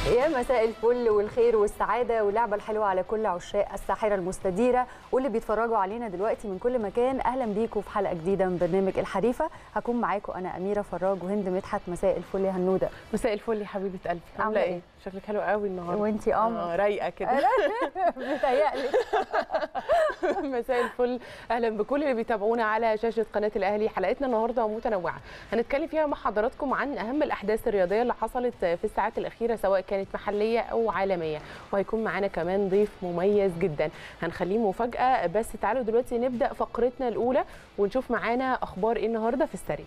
يا مساء الفل والخير والسعاده واللعبه الحلوه على كل عشاق الساحره المستديره واللي بيتفرجوا علينا دلوقتي من كل مكان اهلا بيكم في حلقه جديده من برنامج الحريفه هكون معاكم انا اميره فراج وهند مدحت مساء الفل يا هنوده مساء الفل يا حبيبه قلبي عاملة عامله إيه؟ ايه شكلك حلو قوي النهارده وانتي قمر. اه رايقه كده بتهيألي مساء الفل اهلا بكل اللي بيتابعونا على شاشه قناه الاهلي حلقتنا النهارده متنوعه هنتكلم فيها مع حضراتكم عن اهم الاحداث الرياضيه اللي حصلت في الساعات الاخيره سواء كانت محليه او عالميه وهيكون معانا كمان ضيف مميز جدا هنخليه مفاجاه بس تعالوا دلوقتي نبدا فقرتنا الاولى ونشوف معانا اخبار ايه النهارده في السريع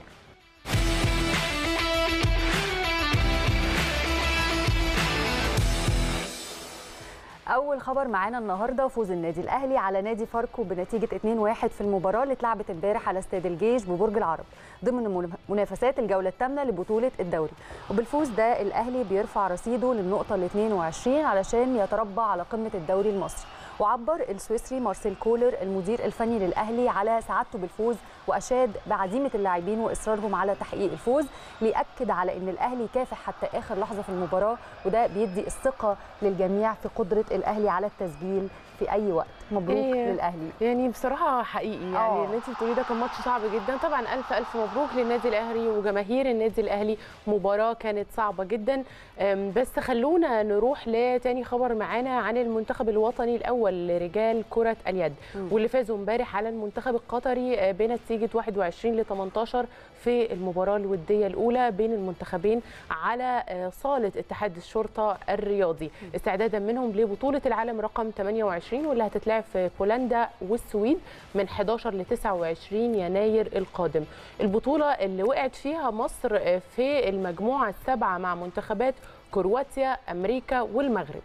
اول خبر معانا النهارده فوز النادي الاهلي على نادي فاركو بنتيجه 2-1 في المباراه اللي اتلعبت امبارح على استاد الجيش ببرج العرب ضمن منافسات الجوله الثامنه لبطوله الدوري وبالفوز ده الاهلي بيرفع رصيده للنقطه ال 22 علشان يتربع على قمه الدوري المصري وعبر السويسري مارسيل كولر المدير الفني للاهلي على سعادته بالفوز واشاد بعزيمه اللاعبين واصرارهم على تحقيق الفوز ليأكد على ان الاهلي كافح حتى اخر لحظه في المباراه وده بيدي الثقه للجميع في قدره الاهلي على التسجيل في اي وقت مبروك إيه. للاهلي يعني بصراحه حقيقي يعني آه. اللي انت بتقوليه ده كان ماتش صعب جدا طبعا الف الف مبروك للنادي الاهلي وجماهير النادي الاهلي مباراه كانت صعبه جدا أم، بس خلونا نروح لتاني خبر معانا عن المنتخب الوطني الاول لرجال كره اليد واللي فازوا امبارح على المنتخب القطري آه، بنتيجه 21 ل 18 في المباراه الوديه الاولى بين المنتخبين على آه، صاله اتحاد الشرطه الرياضي استعدادا منهم لبطوله العالم رقم 28 واللي هتتلعب في بولندا والسويد من 11 ل 29 يناير القادم البطوله اللي وقعت فيها مصر آه، في المجموعه السابعه مع منتخبات كرواتيا امريكا والمغرب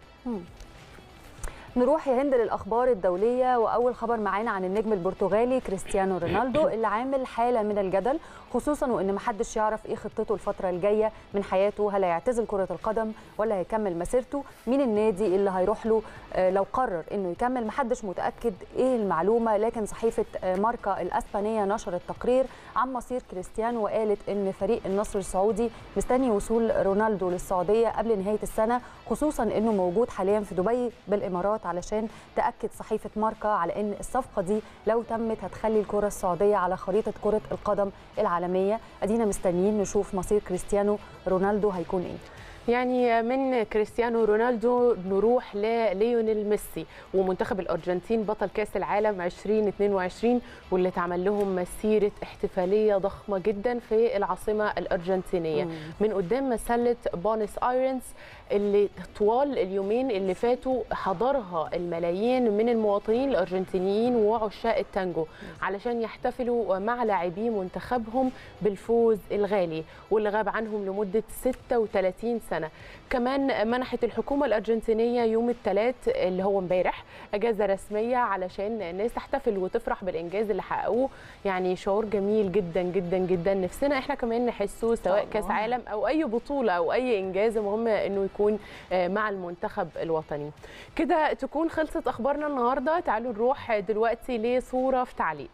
نروح يا هند للاخبار الدوليه واول خبر معانا عن النجم البرتغالي كريستيانو رونالدو اللي عامل حاله من الجدل خصوصا وان محدش يعرف ايه خطته الفتره الجايه من حياته هل هيعتزل كره القدم ولا هيكمل مسيرته مين النادي اللي هيروح له آه، لو قرر انه يكمل محدش متاكد ايه المعلومه لكن صحيفه آه، ماركا الاسبانيه نشرت تقرير عن مصير كريستيانو وقالت ان فريق النصر السعودي مستني وصول رونالدو للسعوديه قبل نهايه السنه خصوصا انه موجود حاليا في دبي بالامارات علشان تاكد صحيفه ماركا على ان الصفقه دي لو تمت هتخلي الكره السعوديه على خريطه كره القدم العالميه ادينا مستنيين نشوف مصير كريستيانو رونالدو هيكون ايه يعني من كريستيانو رونالدو نروح لليونيل ميسي ومنتخب الارجنتين بطل كاس العالم 2022 واللي اتعمل لهم مسيره احتفاليه ضخمه جدا في العاصمه الارجنتينيه مم. من قدام مسله بونس ايرنز اللي طوال اليومين اللي فاتوا حضرها الملايين من المواطنين الارجنتينيين وعشاق التانجو علشان يحتفلوا مع لاعبي منتخبهم بالفوز الغالي واللي غاب عنهم لمده 36 سنه كمان منحت الحكومه الارجنتينيه يوم الثلاث اللي هو امبارح اجازه رسميه علشان الناس تحتفل وتفرح بالانجاز اللي حققوه يعني شعور جميل جدا جدا جدا نفسنا احنا كمان نحسه سواء الله. كاس عالم او اي بطوله او اي انجاز المهم انه يكون آه، مع المنتخب الوطني كده تكون خلصت اخبارنا النهارده تعالوا نروح دلوقتي لصوره في تعليق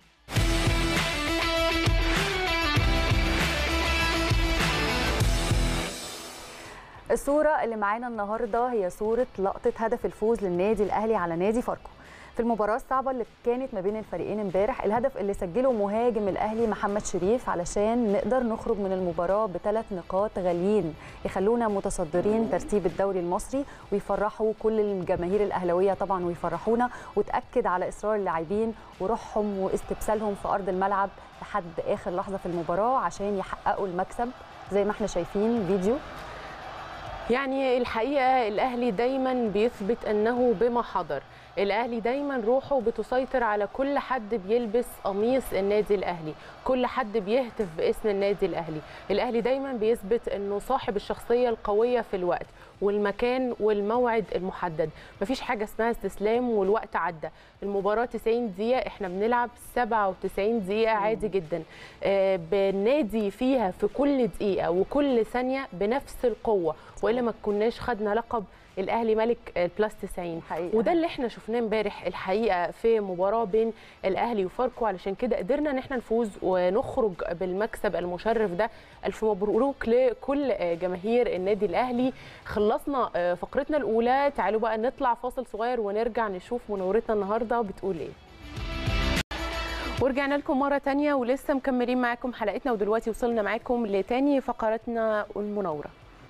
الصورة اللي معانا النهاردة هي صورة لقطة هدف الفوز للنادي الأهلي على نادي فاركو في المباراة الصعبة اللي كانت ما بين الفريقين امبارح الهدف اللي سجله مهاجم الأهلي محمد شريف علشان نقدر نخرج من المباراة بثلاث نقاط غاليين يخلونا متصدرين ترتيب الدوري المصري ويفرحوا كل الجماهير الأهلوية طبعا ويفرحونا وتأكد على إصرار اللاعبين وروحهم واستبسالهم في أرض الملعب لحد آخر لحظة في المباراة عشان يحققوا المكسب زي ما احنا شايفين فيديو يعني الحقيقه الاهلي دايما بيثبت انه بما حضر الاهلي دايما روحه بتسيطر على كل حد بيلبس قميص النادي الاهلي كل حد بيهتف باسم النادي الاهلي الاهلي دايما بيثبت انه صاحب الشخصيه القويه في الوقت والمكان والموعد المحدد مفيش حاجه اسمها استسلام والوقت عدى المباراه 90 دقيقه احنا بنلعب 97 دقيقه عادي جدا آه، بنادي فيها في كل دقيقه وكل ثانيه بنفس القوه والا احنا ما كناش خدنا لقب الاهلي ملك البلاس 90 حقيقة. وده اللي احنا شفناه امبارح الحقيقه في مباراه بين الاهلي وفاركو علشان كده قدرنا ان احنا نفوز ونخرج بالمكسب المشرف ده الف مبروك لكل جماهير النادي الاهلي خلصنا فقرتنا الاولى تعالوا بقى نطلع فاصل صغير ونرجع نشوف منورتنا النهارده بتقول ايه ورجعنا لكم مرة تانية ولسه مكملين معاكم حلقتنا ودلوقتي وصلنا معاكم لتاني فقراتنا المناورة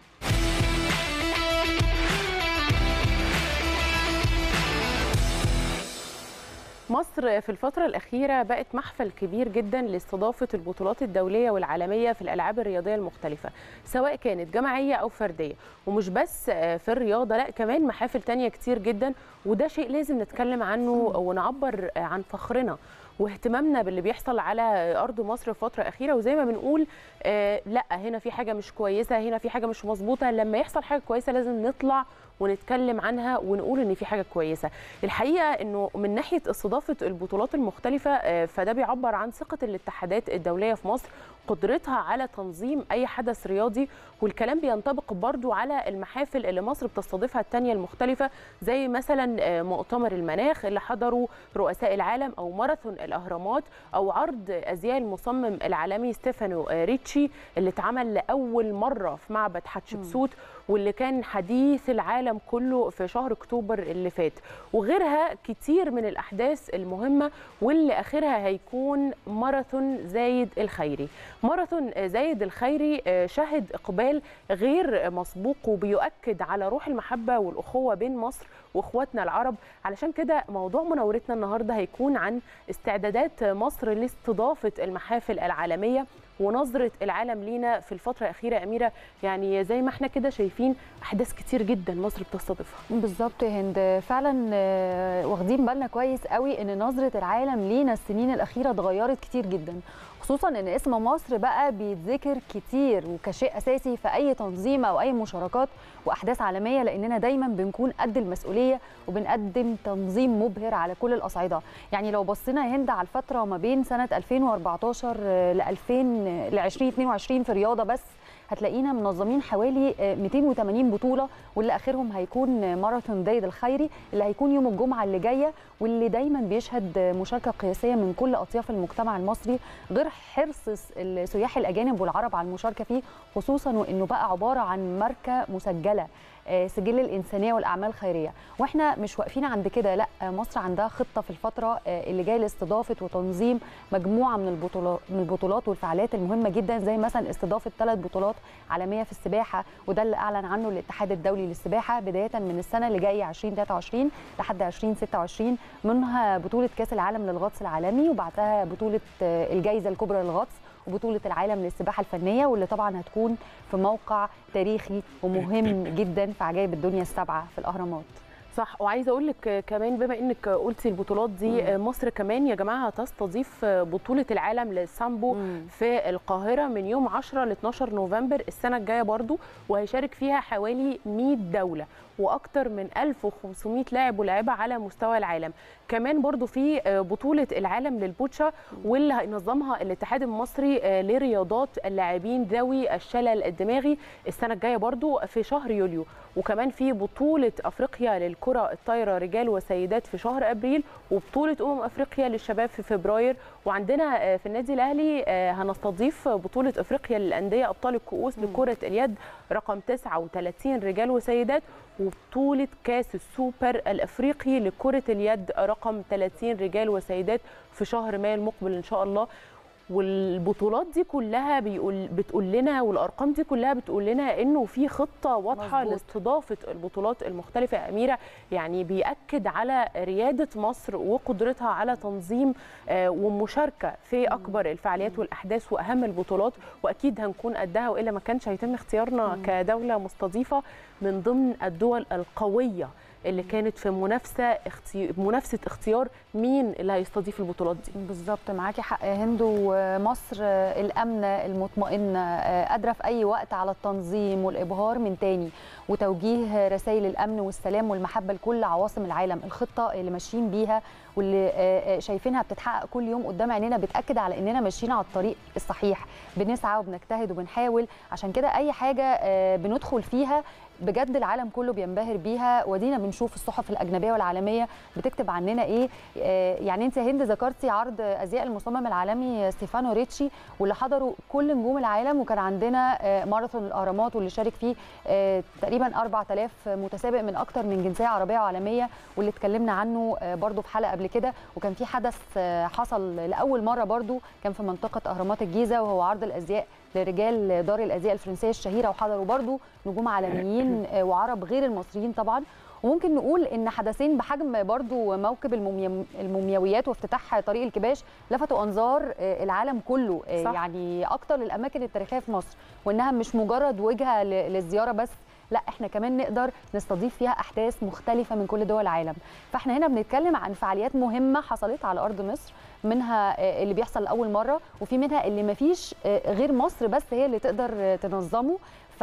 مصر في الفترة الأخيرة بقت محفل كبير جدا لاستضافة البطولات الدولية والعالمية في الألعاب الرياضية المختلفة سواء كانت جماعية أو فردية ومش بس في الرياضة لا كمان محافل تانية كتير جدا وده شيء لازم نتكلم عنه ونعبر عن فخرنا واهتمامنا باللي بيحصل على ارض مصر في فتره اخيره وزي ما بنقول آه لا هنا في حاجه مش كويسه هنا في حاجه مش مظبوطه لما يحصل حاجه كويسه لازم نطلع ونتكلم عنها ونقول ان في حاجه كويسه الحقيقه انه من ناحيه استضافه البطولات المختلفه آه فده بيعبر عن ثقه الاتحادات الدوليه في مصر قدرتها على تنظيم اي حدث رياضي والكلام بينطبق برضو على المحافل اللي مصر بتستضيفها الثانيه المختلفه زي مثلا مؤتمر المناخ اللي حضروا رؤساء العالم او ماراثون الاهرامات او عرض ازياء المصمم العالمي ستيفانو ريتشي اللي اتعمل لاول مره في معبد حتشبسوت واللي كان حديث العالم كله في شهر اكتوبر اللي فات وغيرها كتير من الاحداث المهمه واللي اخرها هيكون ماراثون زايد الخيري ماراثون زايد الخيري شهد اقبال غير مسبوق وبيؤكد على روح المحبه والاخوه بين مصر واخواتنا العرب علشان كده موضوع مناورتنا النهارده هيكون عن استعدادات مصر لاستضافه المحافل العالميه ونظره العالم لينا في الفتره الاخيره اميره يعني زي ما احنا كده شايفين احداث كتير جدا مصر بتستضيفها بالظبط يا هند فعلا واخدين بالنا كويس قوي ان نظره العالم لينا السنين الاخيره اتغيرت كتير جدا خصوصا ان اسم مصر بقى بيتذكر كتير وكشيء اساسي في اي تنظيم او اي مشاركات واحداث عالميه لاننا دايما بنكون قد المسؤوليه وبنقدم تنظيم مبهر على كل الاصعده يعني لو بصينا يا هند على الفتره ما بين سنه 2014 ل 2000 ل 2022 في الرياضه بس هتلاقينا منظمين حوالي 280 بطوله واللي اخرهم هيكون ماراثون زايد الخيري اللي هيكون يوم الجمعه اللي جايه واللي دايما بيشهد مشاركه قياسيه من كل اطياف المجتمع المصري غير حرص السياح الاجانب والعرب على المشاركه فيه خصوصا وانه بقى عباره عن ماركه مسجله سجل الانسانيه والاعمال الخيريه واحنا مش واقفين عند كده لا مصر عندها خطه في الفتره اللي جايه لاستضافه وتنظيم مجموعه من البطولات من البطولات والفعاليات المهمه جدا زي مثلا استضافه ثلاث بطولات عالميه في السباحه وده اللي اعلن عنه الاتحاد الدولي للسباحه بدايه من السنه اللي جايه 2023 لحد 2026 منها بطوله كاس العالم للغطس العالمي وبعدها بطوله الجائزه الكبرى للغطس وبطولة العالم للسباحة الفنية واللي طبعا هتكون في موقع تاريخي ومهم جدا في عجائب الدنيا السبعة في الأهرامات صح وعايزه اقول لك كمان بما انك قلتي البطولات دي مم. مصر كمان يا جماعه هتستضيف بطوله العالم للسامبو مم. في القاهره من يوم 10 ل 12 نوفمبر السنه الجايه برضو وهيشارك فيها حوالي 100 دوله واكثر من 1500 لاعب ولاعبه على مستوى العالم كمان برضو في بطوله العالم للبوتشا واللي هينظمها الاتحاد المصري لرياضات اللاعبين ذوي الشلل الدماغي السنه الجايه برضو في شهر يوليو وكمان في بطوله افريقيا للكره الطايره رجال وسيدات في شهر ابريل وبطوله امم افريقيا للشباب في فبراير وعندنا في النادي الاهلي هنستضيف بطوله افريقيا للانديه ابطال الكؤوس لكره اليد رقم 39 رجال وسيدات وبطوله كاس السوبر الافريقي لكره اليد رقم 30 رجال وسيدات في شهر مايو المقبل ان شاء الله والبطولات دي كلها بيقول بتقول لنا والارقام دي كلها بتقول لنا انه في خطه واضحه مزبوط. لاستضافه البطولات المختلفه يا اميره يعني بياكد على رياده مصر وقدرتها على تنظيم ومشاركه في اكبر الفعاليات والاحداث واهم البطولات واكيد هنكون قدها والا ما كانش هيتم اختيارنا كدوله مستضيفه من ضمن الدول القويه اللي كانت في منافسه اختي... منافسه اختيار مين اللي هيستضيف البطولات دي بالظبط معاكي حق يا هند ومصر الامنه المطمئنه قادره في اي وقت على التنظيم والابهار من تاني وتوجيه رسائل الامن والسلام والمحبه لكل عواصم العالم الخطه اللي ماشيين بيها واللي آه، آه، شايفينها بتتحقق كل يوم قدام عينينا بتاكد على اننا ماشيين على الطريق الصحيح بنسعى وبنجتهد وبنحاول عشان كده اي حاجه آه، بندخل فيها بجد العالم كله بينبهر بيها ودينا بنشوف الصحف الاجنبيه والعالميه بتكتب عننا ايه آه، يعني انت يا هند ذكرتي عرض ازياء المصمم العالمي ستيفانو ريتشي واللي حضروا كل نجوم العالم وكان عندنا آه، ماراثون الاهرامات واللي شارك فيه آه، تقريبا 4000 متسابق من اكتر من جنسيه عربيه وعالميه واللي اتكلمنا عنه آه، برضو في حلقه قبل كده وكان في حدث آه، حصل لاول مره برضو كان في منطقه اهرامات الجيزه وهو عرض الازياء لرجال دار الازياء الفرنسيه الشهيره وحضروا برضو نجوم عالميين آه، وعرب غير المصريين طبعا وممكن نقول ان حدثين بحجم برضو موكب الموميا- المومياويات وافتتاح طريق الكباش لفتوا انظار آه، العالم كله آه، صح. يعني اكتر الاماكن التاريخيه في مصر وانها مش مجرد وجهه ل- للزياره بس لا احنا كمان نقدر نستضيف فيها احداث مختلفه من كل دول العالم فاحنا هنا بنتكلم عن فعاليات مهمه حصلت على ارض مصر منها آه، اللي بيحصل لاول مره وفي منها اللي مفيش آه، غير مصر بس هي اللي تقدر آه، تنظمه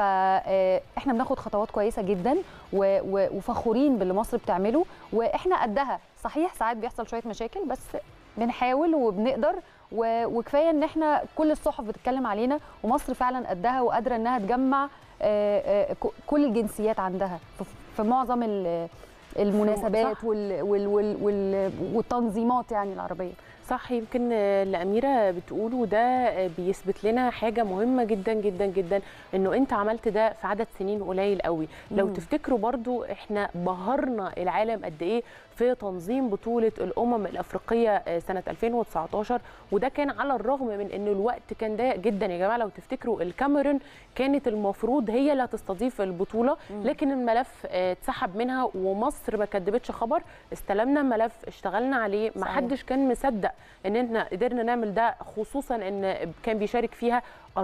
فاحنا بناخد خطوات كويسه جدا و- و- وفخورين باللي مصر بتعمله واحنا قدها صحيح ساعات بيحصل شويه مشاكل بس بنحاول وبنقدر و- وكفايه ان احنا كل الصحف بتتكلم علينا ومصر فعلا قدها وقادره انها تجمع آه، آه، ك- كل الجنسيات عندها في- في معظم ال- المناسبات صح. وال وال وال وال والتنظيمات يعني العربيه صح يمكن آه، اللي أميرة بتقوله ده آه، بيثبت لنا حاجة مهمة جدا جدا جدا إنه أنت عملت ده في عدد سنين قليل قوي لو مم. تفتكروا برضو إحنا بهرنا العالم قد إيه في تنظيم بطولة الأمم الأفريقية آه، سنة 2019 وده كان على الرغم من إنه الوقت كان ضيق جدا يا جماعة لو تفتكروا الكاميرون كانت المفروض هي اللي هتستضيف البطولة لكن الملف آه، اتسحب منها ومصر ما كدبتش خبر استلمنا الملف اشتغلنا عليه ما صحيح. حدش كان مصدق ان احنا قدرنا نعمل ده خصوصا ان كان بيشارك فيها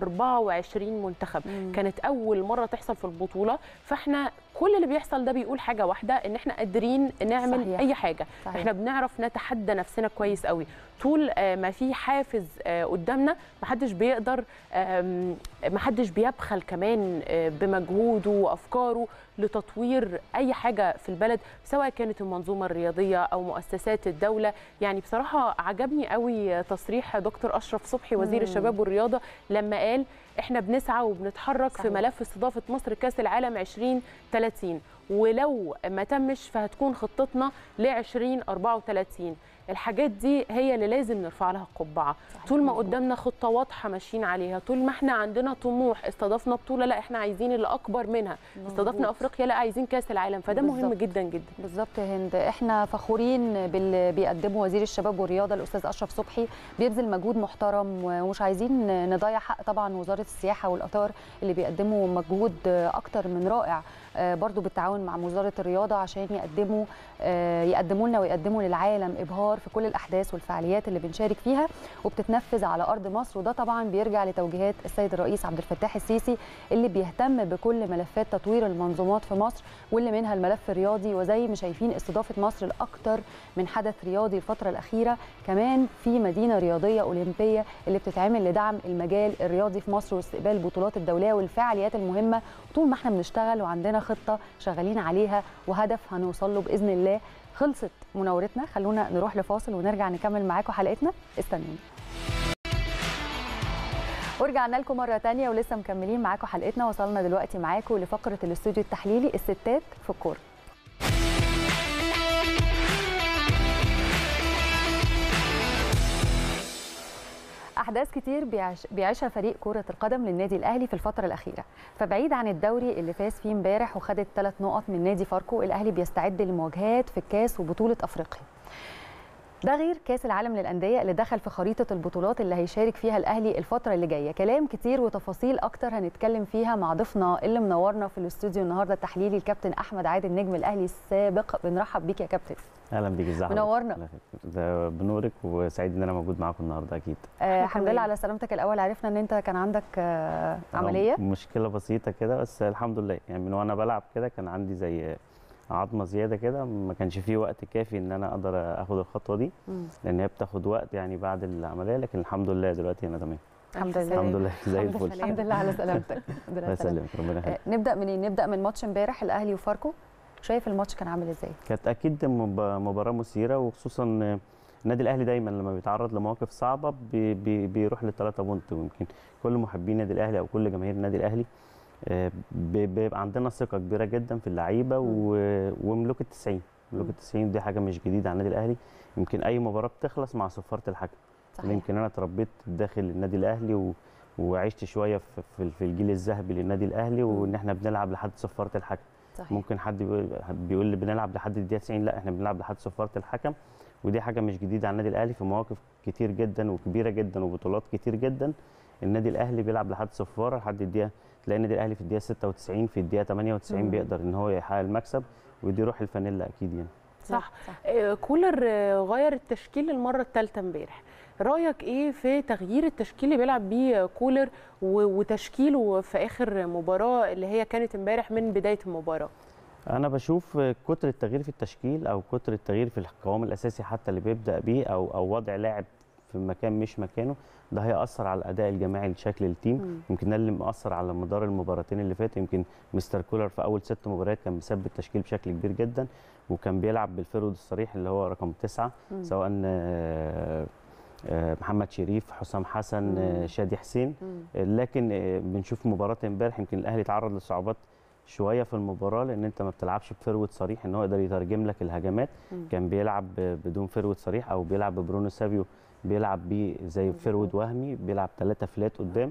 24 منتخب مم. كانت اول مره تحصل في البطوله فاحنا كل اللي بيحصل ده بيقول حاجه واحده ان احنا قادرين نعمل صحيح. اي حاجه صحيح. احنا بنعرف نتحدى نفسنا كويس قوي طول آه، ما في حافز آه، قدامنا محدش بيقدر آم، محدش بيبخل كمان آه، بمجهوده وافكاره لتطوير اي حاجه في البلد سواء كانت المنظومه الرياضيه او مؤسسات الدوله يعني بصراحه عجبني قوي تصريح دكتور اشرف صبحي وزير مم. الشباب والرياضه لما قال احنا بنسعى وبنتحرك صحيح. في ملف استضافه مصر كاس العالم 2030 ولو ما تمش فهتكون خطتنا ل 2034 الحاجات دي هي اللي لازم نرفع لها القبعه صحيح، طول ما مظبوط. قدامنا خطه واضحه ماشيين عليها طول ما احنا عندنا طموح استضفنا بطوله لا احنا عايزين اللي اكبر منها استضفنا مظبوط. افريقيا لا عايزين كاس العالم فده مهم بالظبط. جدا جدا بالظبط يا هند احنا فخورين باللي بيقدمه وزير الشباب والرياضه الاستاذ اشرف صبحي بيبذل مجهود محترم ومش عايزين نضيع حق طبعا وزاره السياحه والاثار اللي بيقدموا مجهود اكتر من رائع آه، برضو بالتعاون مع وزاره الرياضه عشان يقدموا آه، يقدموا لنا ويقدموا للعالم ابهار في كل الاحداث والفعاليات اللي بنشارك فيها وبتتنفذ على ارض مصر وده طبعا بيرجع لتوجيهات السيد الرئيس عبد الفتاح السيسي اللي بيهتم بكل ملفات تطوير المنظومات في مصر واللي منها الملف الرياضي وزي ما شايفين استضافه مصر لاكثر من حدث رياضي الفتره الاخيره كمان في مدينه رياضيه اولمبيه اللي بتتعمل لدعم المجال الرياضي في مصر واستقبال البطولات الدوليه والفعاليات المهمه طول ما احنا بنشتغل وعندنا خطه شغالين عليها وهدف هنوصل له باذن الله خلصت مناورتنا خلونا نروح لفاصل ونرجع نكمل معاكم حلقتنا استنونا ورجعنا لكم مرة تانية ولسه مكملين معاكم حلقتنا وصلنا دلوقتي معاكم لفقرة الاستوديو التحليلي الستات في الكورة احداث كتير بيعش بيعيشها فريق كره القدم للنادي الاهلي في الفتره الاخيره فبعيد عن الدوري اللي فاز فيه امبارح وخد الثلاث نقط من نادي فاركو الاهلي بيستعد للمواجهات في الكاس وبطوله افريقيا ده غير كاس العالم للانديه اللي دخل في خريطه البطولات اللي هيشارك فيها الاهلي الفتره اللي جايه كلام كتير وتفاصيل اكتر هنتكلم فيها مع ضيفنا اللي منورنا في الاستوديو النهارده التحليلي الكابتن احمد عادل نجم الاهلي السابق بنرحب بيك يا كابتن اهلا بيك ازي حضرتك؟ منورنا. الله يخليك. ده بنورك وسعيد ان انا موجود معاكم النهارده اكيد آه إحنا الحمد كمان. لله على سلامتك الاول عرفنا ان انت كان عندك آه عمليه مشكله بسيطه كده بس الحمد لله يعني من وانا بلعب كده كان عندي زي عظمه زياده كده ما كانش فيه وقت كافي ان انا اقدر اخد الخطوه دي مم. لان هي بتاخد وقت يعني بعد العمليه لكن الحمد لله دلوقتي انا تمام الحمد ألف لله الحمد لله زي الحمد الفل لله. الحمد لله على سلامتك الحمد لله الله على سلامتك. يسلمك ربنا يخليك آه، نبدا منين نبدا من ماتش امبارح الاهلي وفاركو شايف الماتش كان عامل ازاي كانت اكيد مب- مباراه مثيره وخصوصا النادي الاهلي دايما لما بيتعرض لمواقف صعبه بي بي بيروح للثلاثه بونت ويمكن كل محبين النادي الاهلي او كل جماهير النادي الاهلي آه، بي- بيبقى عندنا ثقه كبيره جدا في اللعيبه و- وملوك ال 90 ملوك مم. ال 90 دي حاجه مش جديده على النادي الاهلي يمكن اي مباراه بتخلص مع صفاره الحكم صحيح يمكن انا اتربيت داخل النادي الاهلي و... وعشت شويه في في- في الجيل الذهبي للنادي الاهلي وان احنا بنلعب لحد صفاره الحكم صحيح ممكن حد بيقول بيقول لي بنلعب لحد الدقيقه 90 لا احنا بنلعب لحد صفاره الحكم ودي حاجه مش جديده على النادي الاهلي في مواقف كتير جدا وكبيره جدا وبطولات كتير جدا النادي الاهلي بيلعب لحد صفاره لحد الدقيقه تلاقي النادي الاهلي في الدقيقه 96 في الدقيقه 98 مم. بيقدر ان هو يحقق المكسب ودي روح الفانيلا اكيد يعني صح صح آه، كولر آه، غير التشكيل للمره الثالثه امبارح رايك ايه في تغيير التشكيل اللي بيلعب بيه كولر و- وتشكيله في اخر مباراه اللي هي كانت امبارح من بدايه المباراه انا بشوف كتر التغيير في التشكيل او كتر التغيير في القوام الاساسي حتى اللي بيبدا بيه او او وضع لاعب في مكان مش مكانه ده هيأثر على الاداء الجماعي لشكل التيم مم. يمكن ده اللي مأثر على مدار المباراتين اللي فاتوا يمكن مستر كولر في اول ست مباريات كان مثبت التشكيل بشكل كبير جدا وكان بيلعب بالفرود الصريح اللي هو رقم تسعة مم. سواء آه، آه، محمد شريف حسام حسن آه، مم. شادي حسين مم. لكن آه، بنشوف مباراه امبارح يمكن الاهلي تعرض لصعوبات شويه في المباراه لان انت ما بتلعبش بفروت صريح ان هو يقدر يترجم لك الهجمات مم. كان بيلعب ب- بدون فروت صريح او بيلعب ببرونو سابيو بيلعب بيه زي فرود وهمي بيلعب ثلاثه فلات قدام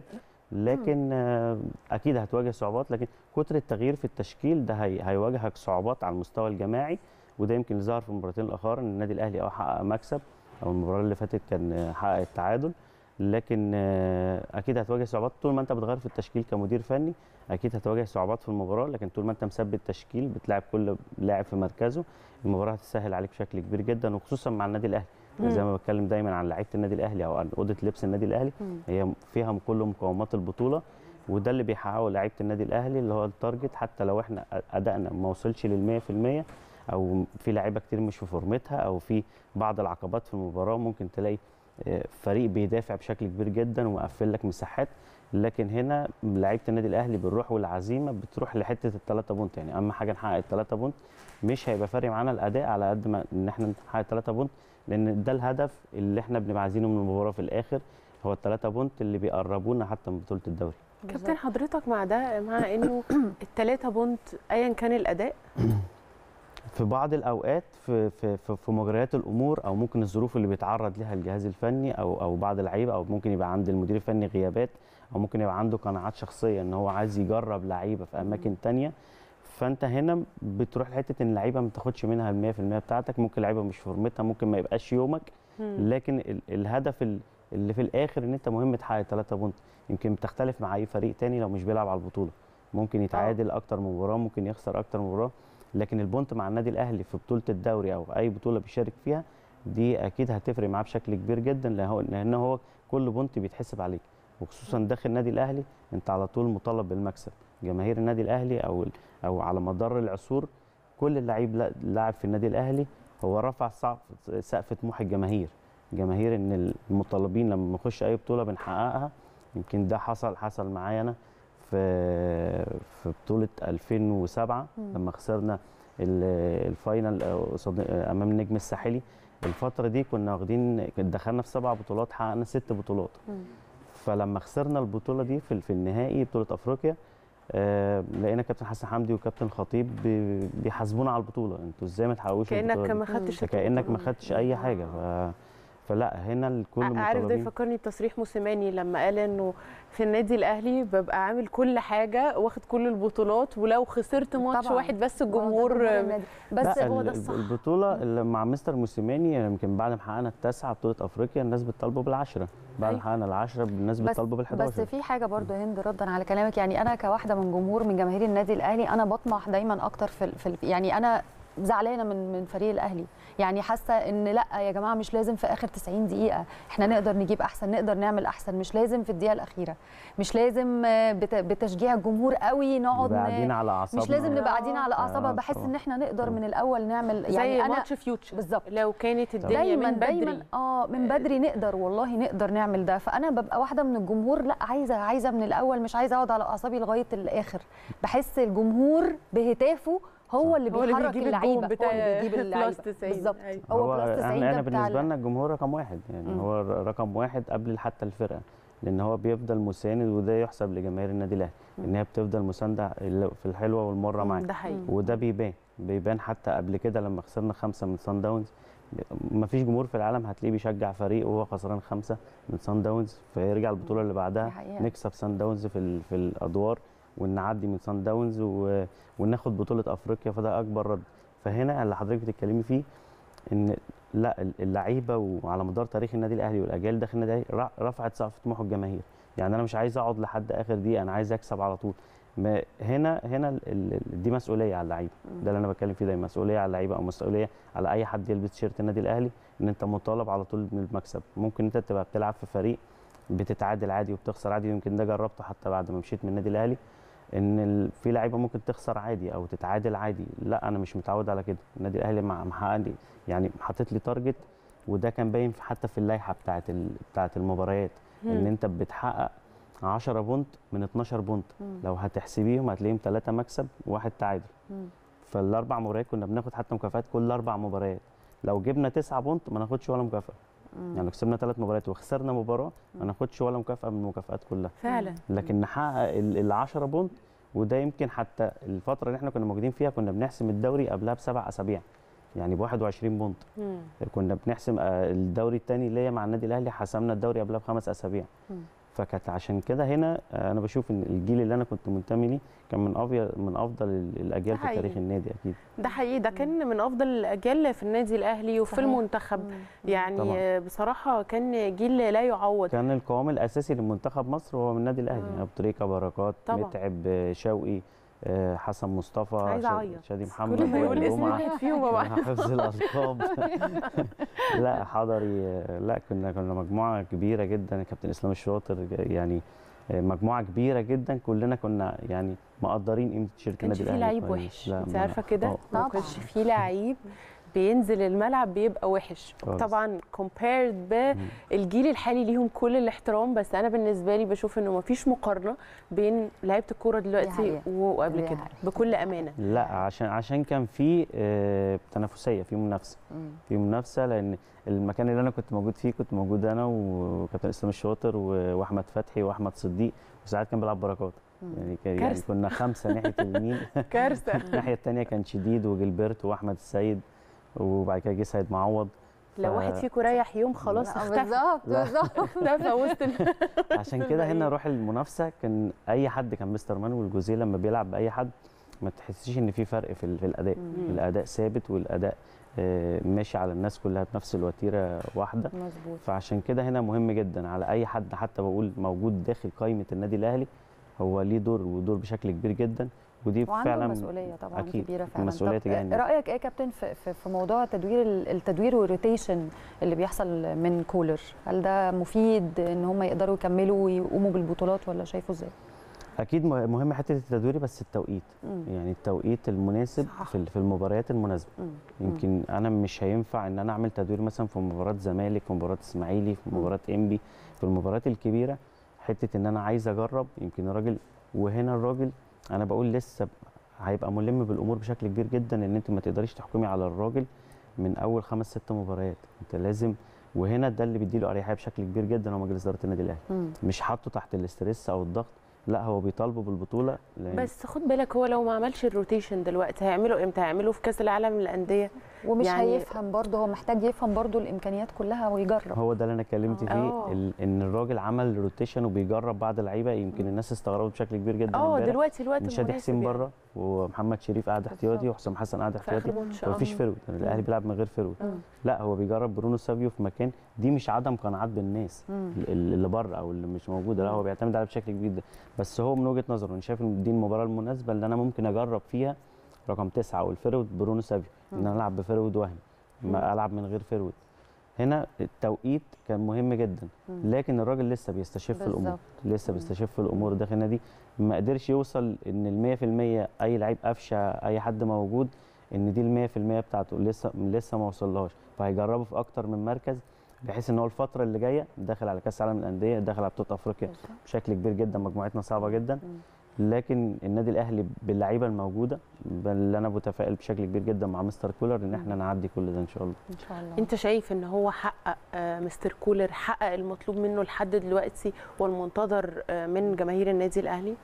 لكن آه، اكيد هتواجه صعوبات لكن كتر التغيير في التشكيل ده هي هيواجهك صعوبات على المستوى الجماعي وده يمكن اللي ظهر في المباراتين الاخرى ان النادي الاهلي اه حقق مكسب او المباراه اللي فاتت كان آه، حقق التعادل لكن آه، اكيد هتواجه صعوبات طول ما انت بتغير في التشكيل كمدير فني اكيد هتواجه صعوبات في المباراه لكن طول ما انت مثبت تشكيل بتلعب كل لاعب في مركزه المباراه هتسهل عليك بشكل كبير جدا وخصوصا مع النادي الاهلي مم. زي ما بتكلم دايما عن لعيبه النادي الاهلي او عن اوضه لبس النادي الاهلي مم. هي فيها كل مقومات البطوله وده اللي بيحققه لعيبه النادي الاهلي اللي هو التارجت حتى لو احنا ادائنا ما وصلش لل 100% او في لعيبه كتير مش في فورمتها او في بعض العقبات في المباراه ممكن تلاقي آه، فريق بيدافع بشكل كبير جدا ومقفل لك مساحات لكن هنا لعيبه النادي الاهلي بالروح والعزيمه بتروح لحته الثلاثه بونت يعني اهم حاجه نحقق الثلاثه بونت مش هيبقى فارق معانا الاداء على قد ما ان احنا نحقق الثلاثه بونت لان ده الهدف اللي احنا بنبقى عايزينه من المباراه في الاخر هو الثلاثه بونت اللي بيقربونا حتى من بطوله الدوري كابتن حضرتك مع ده مع انه الثلاثه بونت ايا كان الاداء في بعض الاوقات في في في, في مجريات الامور او ممكن الظروف اللي بيتعرض لها الجهاز الفني او او بعض اللعيبه او ممكن يبقى عند المدير الفني غيابات او ممكن يبقى عنده قناعات شخصيه ان هو عايز يجرب لعيبه في اماكن تانية فانت هنا بتروح لحته ان اللعيبه ما تاخدش منها ال 100% بتاعتك ممكن لعيبه مش في فورمتها ممكن ما يبقاش يومك مم. لكن ال- الهدف ال- اللي في الاخر ان انت مهم تحقق 3 بونت يمكن بتختلف مع اي فريق تاني لو مش بيلعب على البطوله ممكن يتعادل اكتر من مباراه ممكن يخسر اكتر من مباراه لكن البونت مع النادي الاهلي في بطوله الدوري او اي بطوله بيشارك فيها دي اكيد هتفرق معاه بشكل كبير جدا لان هو لان هو كل بونت بيتحسب عليك وخصوصا داخل النادي الاهلي انت على طول مطالب بالمكسب جماهير النادي الاهلي او او على مدار العصور كل اللعيب لا- لاعب في النادي الاهلي هو رفع سقف سقف طموح الجماهير جماهير ان المطالبين لما بنخش اي بطوله بنحققها يمكن ده حصل حصل معايا انا في في بطوله 2007 مم. لما خسرنا ال- الفاينل قصاد امام النجم الساحلي الفتره دي كنا واخدين دخلنا في سبع بطولات حققنا ست بطولات مم. فلما خسرنا البطوله دي في في النهائي بطوله افريقيا آه لقينا كابتن حسن حمدي وكابتن خطيب بي- بيحاسبونا على البطوله انتوا ازاي ما تحققوش كانك البطوله دي؟ ما خدتش كانك ما البطولة. خدتش اي حاجه ف... فلا هنا الكل عارف ده مطالبين يفكرني بتصريح موسيماني لما قال انه في النادي الاهلي ببقى عامل كل حاجه واخد كل البطولات ولو خسرت ماتش طبعاً. واحد بس ما هو ده الجمهور جمهور النادي. بس لا هو ال- ده ال- الصح البطوله اللي مع مستر موسيماني يمكن بعد ما حققنا التاسعه بطوله افريقيا الناس بتطالبه بالعشره بعد ما أيوة. حققنا العشره الناس بس بتطالبه بس بال11 في حاجه برضو هند ردا على كلامك يعني انا كواحده من جمهور من جماهير النادي الاهلي انا بطمح دايما اكتر في ال- في ال- يعني انا زعلانه من من فريق الاهلي يعني حاسه ان لا يا جماعه مش لازم في اخر 90 دقيقه احنا نقدر نجيب احسن نقدر نعمل احسن مش لازم في الدقيقه الاخيره مش لازم آه، بت- بتشجيع الجمهور قوي نقعد نبقى ن- قاعدين على اعصابنا مش لازم نبقى قاعدين على آه، اعصابها بحس طبعاً. ان احنا نقدر من الاول نعمل زي يعني انا ماتش فيوتشر بالظبط. لو كانت الدنيا دايما من بدري دايما اه من بدري نقدر والله نقدر نعمل ده فانا ببقى واحده من الجمهور لا عايزه عايزه من الاول مش عايزه اقعد على اعصابي لغايه الاخر بحس الجمهور بهتافه هو اللي هو اللي بيحرك بيجيب اللعيبه الجون بتاع هو اللي بيجيب اللعيبه بلس 90. بالظبط أيوة. هو بلس 90 انا ده أنا بتاع بالنسبه ال- لنا الجمهور رقم واحد يعني مم. هو رقم واحد قبل حتى الفرقه لان هو بيفضل مساند وده يحسب لجماهير النادي الاهلي ان هي بتفضل مسانده في الحلوه والمره معاك ده حقيقي وده بيبان بيبان حتى قبل كده لما خسرنا خمسه من سان داونز مفيش جمهور في العالم هتلاقيه بيشجع فريق وهو خسران خمسه من سان داونز فيرجع البطوله اللي دي بعدها حقيقة. نكسب سان داونز في ال- في الادوار ونعدي من سان داونز و... وناخد بطوله افريقيا فده اكبر رد فهنا اللي حضرتك بتتكلمي فيه ان لا اللعيبه وعلى مدار تاريخ النادي الاهلي والاجيال داخل النادي الاهلي ر- رفعت سقف طموح الجماهير يعني انا مش عايز اقعد لحد اخر دقيقه انا عايز اكسب على طول ما هنا هنا ال- ال- دي مسؤوليه على اللعيبه ده اللي انا بتكلم فيه دايما مسؤوليه على اللعيبه او مسؤوليه على اي حد يلبس تيشيرت النادي الاهلي ان انت مطالب على طول من المكسب ممكن انت تبقى بتلعب في فريق بتتعادل عادي وبتخسر عادي يمكن ده جربته حتى بعد ما مشيت من النادي الاهلي ان ال- في لعيبه ممكن تخسر عادي او تتعادل عادي لا انا مش متعود على كده النادي الاهلي مع- محقق لي يعني حاطط لي تارجت وده كان باين في- حتى في اللائحه بتاعه ال- بتاعه المباريات ان مم. انت بتحقق 10 بونت من 12 بونت مم. لو هتحسبيهم هتلاقيهم ثلاثه مكسب وواحد تعادل مم. فالاربع مباريات كنا بناخد حتى مكافآت كل اربع مباريات لو جبنا تسعة بونت ما ناخدش ولا مكافاه مم. يعني لو كسبنا ثلاث مباريات وخسرنا مباراه ما مم. ناخدش ولا مكافاه من المكافآت كلها فعلا لكن نحقق ال 10 بونت وده يمكن حتى الفتره اللي احنا كنا موجودين فيها كنا بنحسم الدوري قبلها بسبع اسابيع يعني ب 21 بونت مم. كنا بنحسم آه، الدوري الثاني ليا مع النادي الاهلي حسمنا الدوري قبلها بخمس اسابيع مم. فكانت عشان كده هنا آه، انا بشوف ان الجيل اللي انا كنت منتمي ليه كان من افضل من افضل ال- الاجيال ده في تاريخ حقيقي. النادي اكيد ده حقيقي ده كان من افضل الاجيال في النادي الاهلي وفي صحيح. المنتخب مم. يعني طبعاً. بصراحه كان جيل لا يعوض كان القوام الاساسي لمنتخب مصر هو من النادي الاهلي آه. يعني ابو تريكه بركات طبعاً. متعب آه، شوقي آه، حسن مصطفى عايزة شاد- أعيط. شادي محمد كل ما يقول وائل اسم جمعة. واحد فيهم ببقى حفظ الالقاب لا حضري لا كنا كنا مجموعه كبيره جدا كابتن اسلام الشاطر يعني مجموعه كبيره جدا كلنا كنا يعني مقدرين قيمه تيشيرت كانش النادي في الاهلي لعيب كويس. وحش لا، انت ما- عارفه كده آه. ما طبعاً. كانش في لعيب بينزل الملعب بيبقى وحش خالص. طبعا كومبيرد بالجيل الحالي ليهم كل الاحترام بس انا بالنسبه لي بشوف انه ما فيش مقارنه بين لعيبه الكوره دلوقتي حقيقة. وقبل دي كده حقيقة. بكل امانه لا عشان عشان كان في آه، تنافسيه في منافسه مم. في منافسه لان المكان اللي انا كنت موجود فيه كنت موجود انا وكابتن اسلام الشاطر و- واحمد فتحي واحمد صديق وساعات كان بيلعب بركات مم. يعني كان- يعني كارثة. كنا خمسه ناحيه اليمين كارثه الناحيه الثانيه كان شديد وجilberto واحمد السيد وبعد كده جه سيد معوض لو ف- واحد فيكم ريح يوم خلاص لا، اختفى بالظبط لا. بالظبط اختفى وسط ال- عشان كده هنا روح المنافسه كان اي حد كان مستر مانويل جوزيه لما بيلعب باي حد ما تحسيش ان في فرق في, ال- في الاداء مم. الاداء ثابت والاداء آه، ماشي على الناس كلها بنفس الوتيره واحده مظبوط فعشان كده هنا مهم جدا على اي حد حتى بقول موجود داخل قائمه النادي الاهلي هو ليه دور ودور بشكل كبير جدا ودي وعنده فعلا مسؤوليه طبعا أكيد. كبيره فعلا مسؤولية طب تجاه النادي. رايك ايه يا كابتن في, في, في موضوع تدوير ال- التدوير والروتيشن اللي بيحصل من كولر هل ده مفيد ان هم يقدروا يكملوا ويقوموا بالبطولات ولا شايفه ازاي اكيد مه- مهم حته التدوير بس التوقيت مم. يعني التوقيت المناسب صح. في ال- في المباريات المناسبه مم. يمكن انا مش هينفع ان انا اعمل تدوير مثلا في مباراه زمالك في مباراه اسماعيلي في مم. مباراه انبي في المباريات الكبيره حته ان انا عايز اجرب يمكن الراجل وهنا الراجل انا بقول لسه ب- هيبقى ملم بالامور بشكل كبير جدا ان انت ما تقدريش تحكمي على الراجل من اول خمس ست مباريات انت لازم وهنا ده اللي بيديله اريحيه بشكل كبير جدا هو مجلس اداره النادي الاهلي مم. مش حاطه تحت الاسترس او الضغط لا هو بيطالبه بالبطوله لأن بس خد بالك هو لو ما عملش الروتيشن دلوقتي هيعملوا امتى هيعملوا في كاس العالم للانديه ومش يعني- هيفهم برضه هو محتاج يفهم برضه الامكانيات كلها ويجرب هو ده اللي انا اتكلمت آه. فيه آه. ال- ان الراجل عمل روتيشن وبيجرب بعض اللعيبه يمكن الناس استغربت بشكل كبير جدا اه امبارح. دلوقتي الوقت ان شادي مناسب حسين يعني. بره ومحمد شريف قاعد احتياطي بالظبط. وحسام حسن قاعد في اخر احتياطي ماتش آه. ومفيش فرود الاهلي بيلعب من غير فرود مم. لا هو بيجرب برونو سافيو في مكان دي مش عدم قناعات بالناس مم. ال- اللي بره او اللي مش موجوده لا هو بيعتمد عليها بشكل كبير جدا بس هو من وجهه نظره انا شايف ان دي المباراه المناسبه اللي انا ممكن اجرب فيها رقم تسعه او الفيرود برونو سافيو ان انا العب بفيرود وهمي ما العب من غير فيرود هنا التوقيت كان مهم جدا لكن الراجل لسه بيستشف الامور بالظبط. لسه بيستشف الامور داخل النادي ما قدرش يوصل ان ال 100% اي لعيب قفشه اي حد موجود ان دي ال 100% بتاعته لسه لسه ما وصلهاش فهيجربه في اكتر من مركز بحيث ان هو الفتره اللي جايه داخل على كاس العالم للانديه داخل على بطوله افريقيا بالظبط. بشكل كبير جدا مجموعتنا صعبه جدا لكن النادي الاهلي باللعيبه الموجوده اللي انا متفائل بشكل كبير جدا مع مستر كولر ان احنا نعدي كل ده ان شاء الله ان شاء الله انت شايف ان هو حقق آه، مستر كولر حقق المطلوب منه لحد دلوقتي والمنتظر آه، من جماهير النادي الاهلي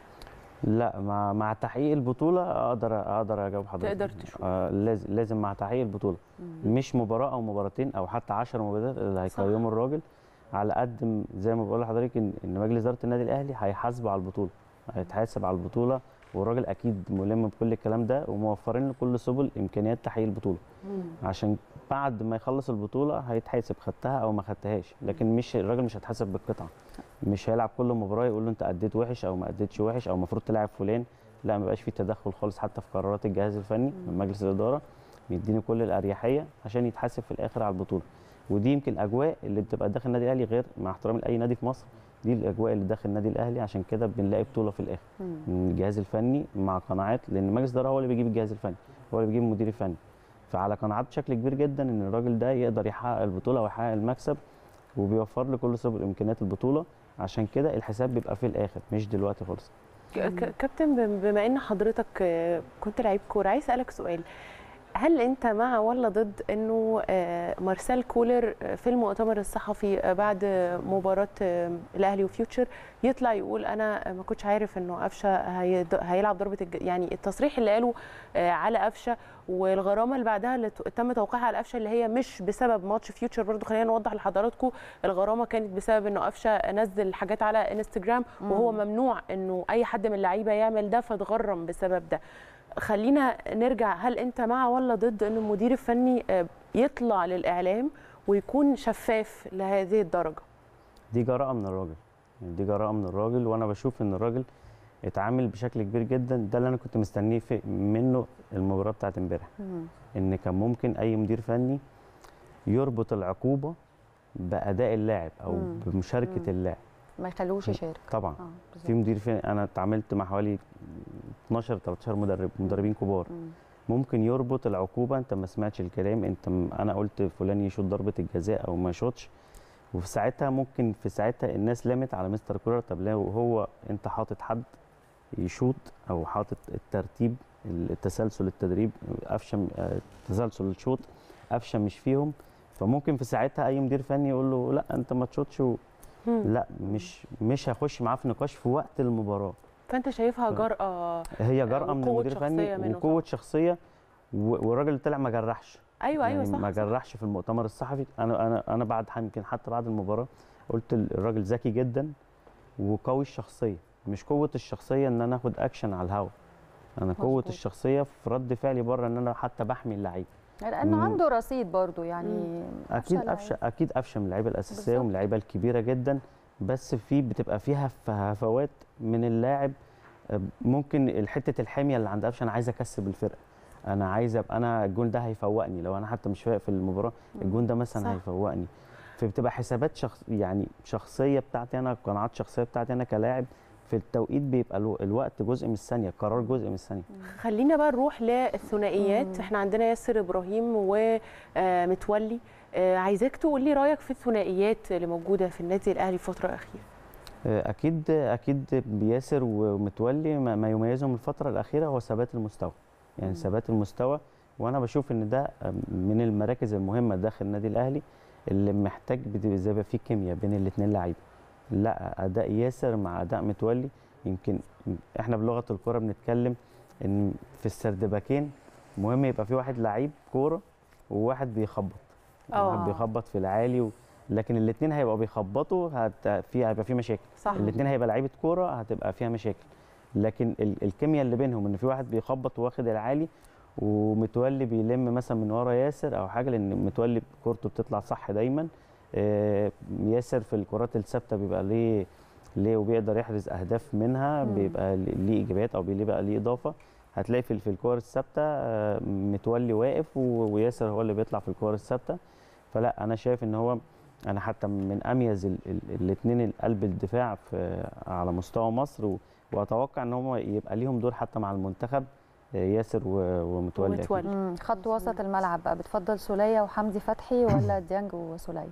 لا مع مع تحقيق البطوله اقدر اقدر اجاوب حضرتك تقدر تشوف. آه لازم لازم مع تحقيق البطوله مش مباراه او مباراتين او حتى 10 مباريات اللي صح. هيقيموا الراجل على قد م- زي ما بقول لحضرتك ان ان مجلس اداره النادي الاهلي هيحاسبه على البطوله هيتحاسب على البطوله والراجل اكيد ملم بكل الكلام ده وموفرين له كل سبل امكانيات تحقيق البطوله عشان بعد ما يخلص البطوله هيتحاسب خدتها او ما خدتهاش لكن مش الراجل مش هيتحاسب بالقطعه مش هيلعب كل مباراه يقول له انت اديت وحش او ما اديتش وحش او المفروض تلعب فلان لا ما بقاش في تدخل خالص حتى في قرارات الجهاز الفني من مجلس الاداره بيديني كل الاريحيه عشان يتحاسب في الاخر على البطوله ودي يمكن الاجواء اللي بتبقى داخل النادي الاهلي غير مع احترامي لاي نادي في مصر دي الاجواء اللي داخل النادي الاهلي عشان كده بنلاقي بطوله في الاخر من الجهاز الفني مع قناعات لان مجلس الاداره هو اللي بيجيب الجهاز الفني هو اللي بيجيب المدير الفني فعلى قناعات بشكل كبير جدا ان الراجل ده يقدر يحقق البطوله ويحقق المكسب وبيوفر له كل سبل امكانيات البطوله عشان كده الحساب بيبقى في الاخر مش دلوقتي خالص ك- كابتن بم- بما ان حضرتك آه، كنت لعيب كوره عايز اسالك سؤال هل انت مع ولا ضد انه آه، مارسيل كولر آه، في المؤتمر الصحفي آه، بعد مباراه آه، الاهلي وفيوتشر يطلع يقول انا ما كنتش عارف انه قفشه هيد- هيلعب ضربه الج... يعني التصريح اللي قاله آه، على قفشه والغرامه اللي بعدها اللي ت- تم توقيعها على قفشه اللي هي مش بسبب ماتش فيوتشر برضو خلينا نوضح لحضراتكم الغرامه كانت بسبب انه قفشه نزل حاجات على انستجرام وهو ممنوع انه اي حد من اللعيبه يعمل ده فاتغرم بسبب ده خلينا نرجع هل انت مع ولا ضد ان المدير الفني آه، يطلع للاعلام ويكون شفاف لهذه الدرجه دي جراءه من الراجل يعني دي جراءه من الراجل وانا بشوف ان الراجل اتعامل بشكل كبير جدا ده اللي انا كنت مستنيه في منه المباراه بتاعت امبارح ان كان ممكن اي مدير فني يربط العقوبه باداء اللاعب او مم. بمشاركه مم. اللاعب ما يخلوش يشارك طبعا اه في بالظبط مدير فني انا اتعاملت مع حوالي 12 13 مدرب مدربين كبار مم. ممكن يربط العقوبه انت ما سمعتش الكلام انت م- انا قلت فلان يشوط ضربه الجزاء او ما يشوطش وفي ساعتها ممكن في ساعتها الناس لامت على مستر كولر طب لو هو انت حاطط حد يشوط او حاطط الترتيب التسلسل التدريب قفشه آه، تسلسل الشوط قفشه مش فيهم فممكن في ساعتها اي مدير فني يقول له لا انت ما تشوطش و... مم. لا مش مش هخش معاه في نقاش في وقت المباراه فانت شايفها جرأه هي جرأة من وقوة المدير شخصية الفني منه وقوة شخصية و- والراجل اللي طلع ما جرحش ايوه ايوه يعني صح ما صح. جرحش في المؤتمر الصحفي انا انا انا بعد يمكن حتى بعد المباراه قلت ال- الراجل ذكي جدا وقوي الشخصيه مش قوه الشخصيه ان انا اخد اكشن على الهوا انا قوه مظبوط. الشخصيه في رد فعلي بره ان انا حتى بحمي اللعيب لانه مم. عنده رصيد برضو يعني اكيد لعيب. قفشه اكيد قفشه من اللعيبه الاساسيه بالظبط. ومن اللعيبه الكبيره جدا بس في بتبقى فيها ف- هفوات من اللاعب آه، ممكن حته الحميه اللي عند قفشه انا عايز اكسب الفرقه انا عايز ابقى انا الجون ده هيفوقني لو انا حتى مش فايق في المباراه الجون ده مثلا صح. هيفوقني فبتبقى حسابات شخص يعني شخصيه بتاعتي انا قناعات شخصيه بتاعتي انا كلاعب في التوقيت بيبقى الو- الوقت جزء من الثانيه القرار جزء من الثانيه خلينا بقى نروح للثنائيات مم. احنا عندنا ياسر ابراهيم ومتولي عايزاك تقول لي رايك في الثنائيات اللي موجوده في النادي الاهلي الفتره الاخيره اكيد اكيد بياسر ومتولي ما ما يميزهم الفتره الاخيره هو ثبات المستوى يعني مم. ثبات المستوى وانا بشوف ان ده من المراكز المهمه داخل النادي الاهلي اللي محتاج بت- زي يبقى في كيمياء بين الاثنين لعيبه لا اداء ياسر مع اداء متولي يمكن احنا بلغه الكوره بنتكلم ان في السردباكين مهم يبقى في واحد لعيب كوره وواحد بيخبط آه. واحد بيخبط في العالي و... لكن الاثنين هيبقوا بيخبطوا هت... في هيبقى في مشاكل صح الاثنين هيبقى لعيبه كوره هتبقى فيها مشاكل لكن ال- الكيمياء اللي بينهم ان في واحد بيخبط واخد العالي ومتولي بيلم مثلا من ورا ياسر او حاجه لان متولي كورته بتطلع صح دايما آه، ياسر في الكرات الثابته بيبقى ليه ليه وبيقدر يحرز اهداف منها مم. بيبقى ليه ايجابيات او بيبقى ليه اضافه هتلاقي في في الكور الثابته آه، متولي واقف و- وياسر هو اللي بيطلع في الكور الثابته فلا انا شايف ان هو انا حتى من اميز الاثنين قلب الدفاع في على مستوى مصر و- واتوقع ان هم يبقى ليهم دور حتى مع المنتخب آه، ياسر و- ومتولي أكيد. ومتولي. مم. خط وسط الملعب بقى بتفضل سوليه وحمدي فتحي ولا ديانج وسوليه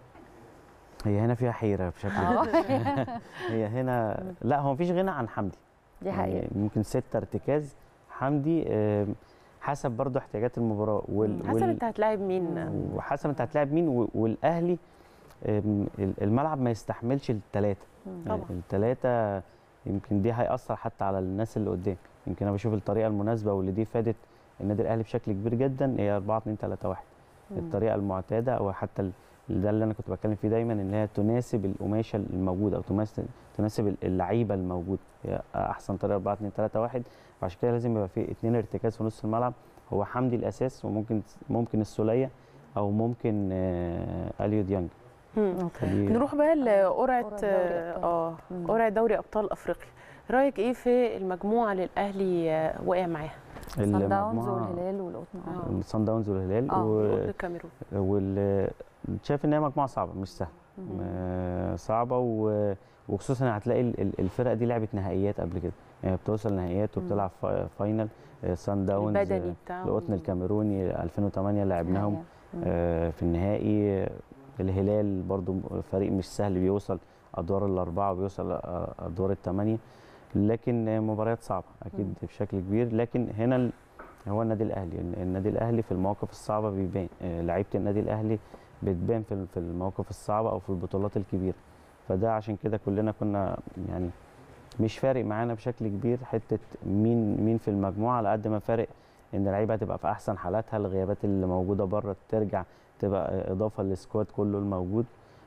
هي هنا فيها حيره بشكل اه هي هنا لا هو مفيش غنى عن حمدي دي حقيقه يعني ممكن ستة ارتكاز حمدي آم، حسب برضو احتياجات المباراه وال حسب وال- انت هتلاعب مين وحسب انت هتلاعب مين و- والاهلي آم، الملعب ما يستحملش الثلاثه طبعا. الثلاثه يمكن دي هيأثر حتى على الناس اللي قدام يمكن انا بشوف الطريقه المناسبه واللي دي فادت النادي الاهلي بشكل كبير جدا هي 4 2 3 1 الطريقه المعتاده او حتى ال- ده اللي انا كنت بتكلم فيه دايما ان هي تناسب القماشه الموجوده او تماس- تناسب اللعيبه الموجوده هي احسن طريقه 4 2 3 1 وعشان كده لازم يبقى في اثنين ارتكاز في نص الملعب هو حمدي الاساس وممكن ممكن السوليه او ممكن آه اليو ديانج مم. فدي- نروح بقى لقرعه قرعة دوري أبطال. اه مم. قرعه دوري ابطال افريقيا رايك ايه في المجموعه اللي الاهلي آه، وقع معاها سان داونز المجموعة- والهلال والقطن آه. الصن داونز والهلال آه. و... الكاميرون وال شايف ان هي مجموعه صعبه مش سهله مم. آه، صعبه و... وخصوصا هتلاقي ال- ال- الفرقه دي لعبت نهائيات قبل كده يعني بتوصل نهائيات وبتلعب فا- فاينل آه، سان داونز البدني آه، بتاعهم القطن الكاميروني 2008 لعبناهم مم. آه، في النهائي آه، الهلال برضو فريق مش سهل بيوصل ادوار الاربعه وبيوصل آه، ادوار الثمانيه لكن آه، مباريات صعبه اكيد بشكل كبير لكن هنا ال- هو النادي الاهلي النادي الاهلي في المواقف الصعبه بيبان آه، لعيبه النادي الاهلي بتبان في في المواقف الصعبه او في البطولات الكبيره فده عشان كده كلنا كنا يعني مش فارق معانا بشكل كبير حته مين مين في المجموعه على قد ما فارق ان اللعيبه هتبقى في احسن حالاتها الغيابات اللي موجوده بره ترجع تبقى اضافه للسكواد كله الموجود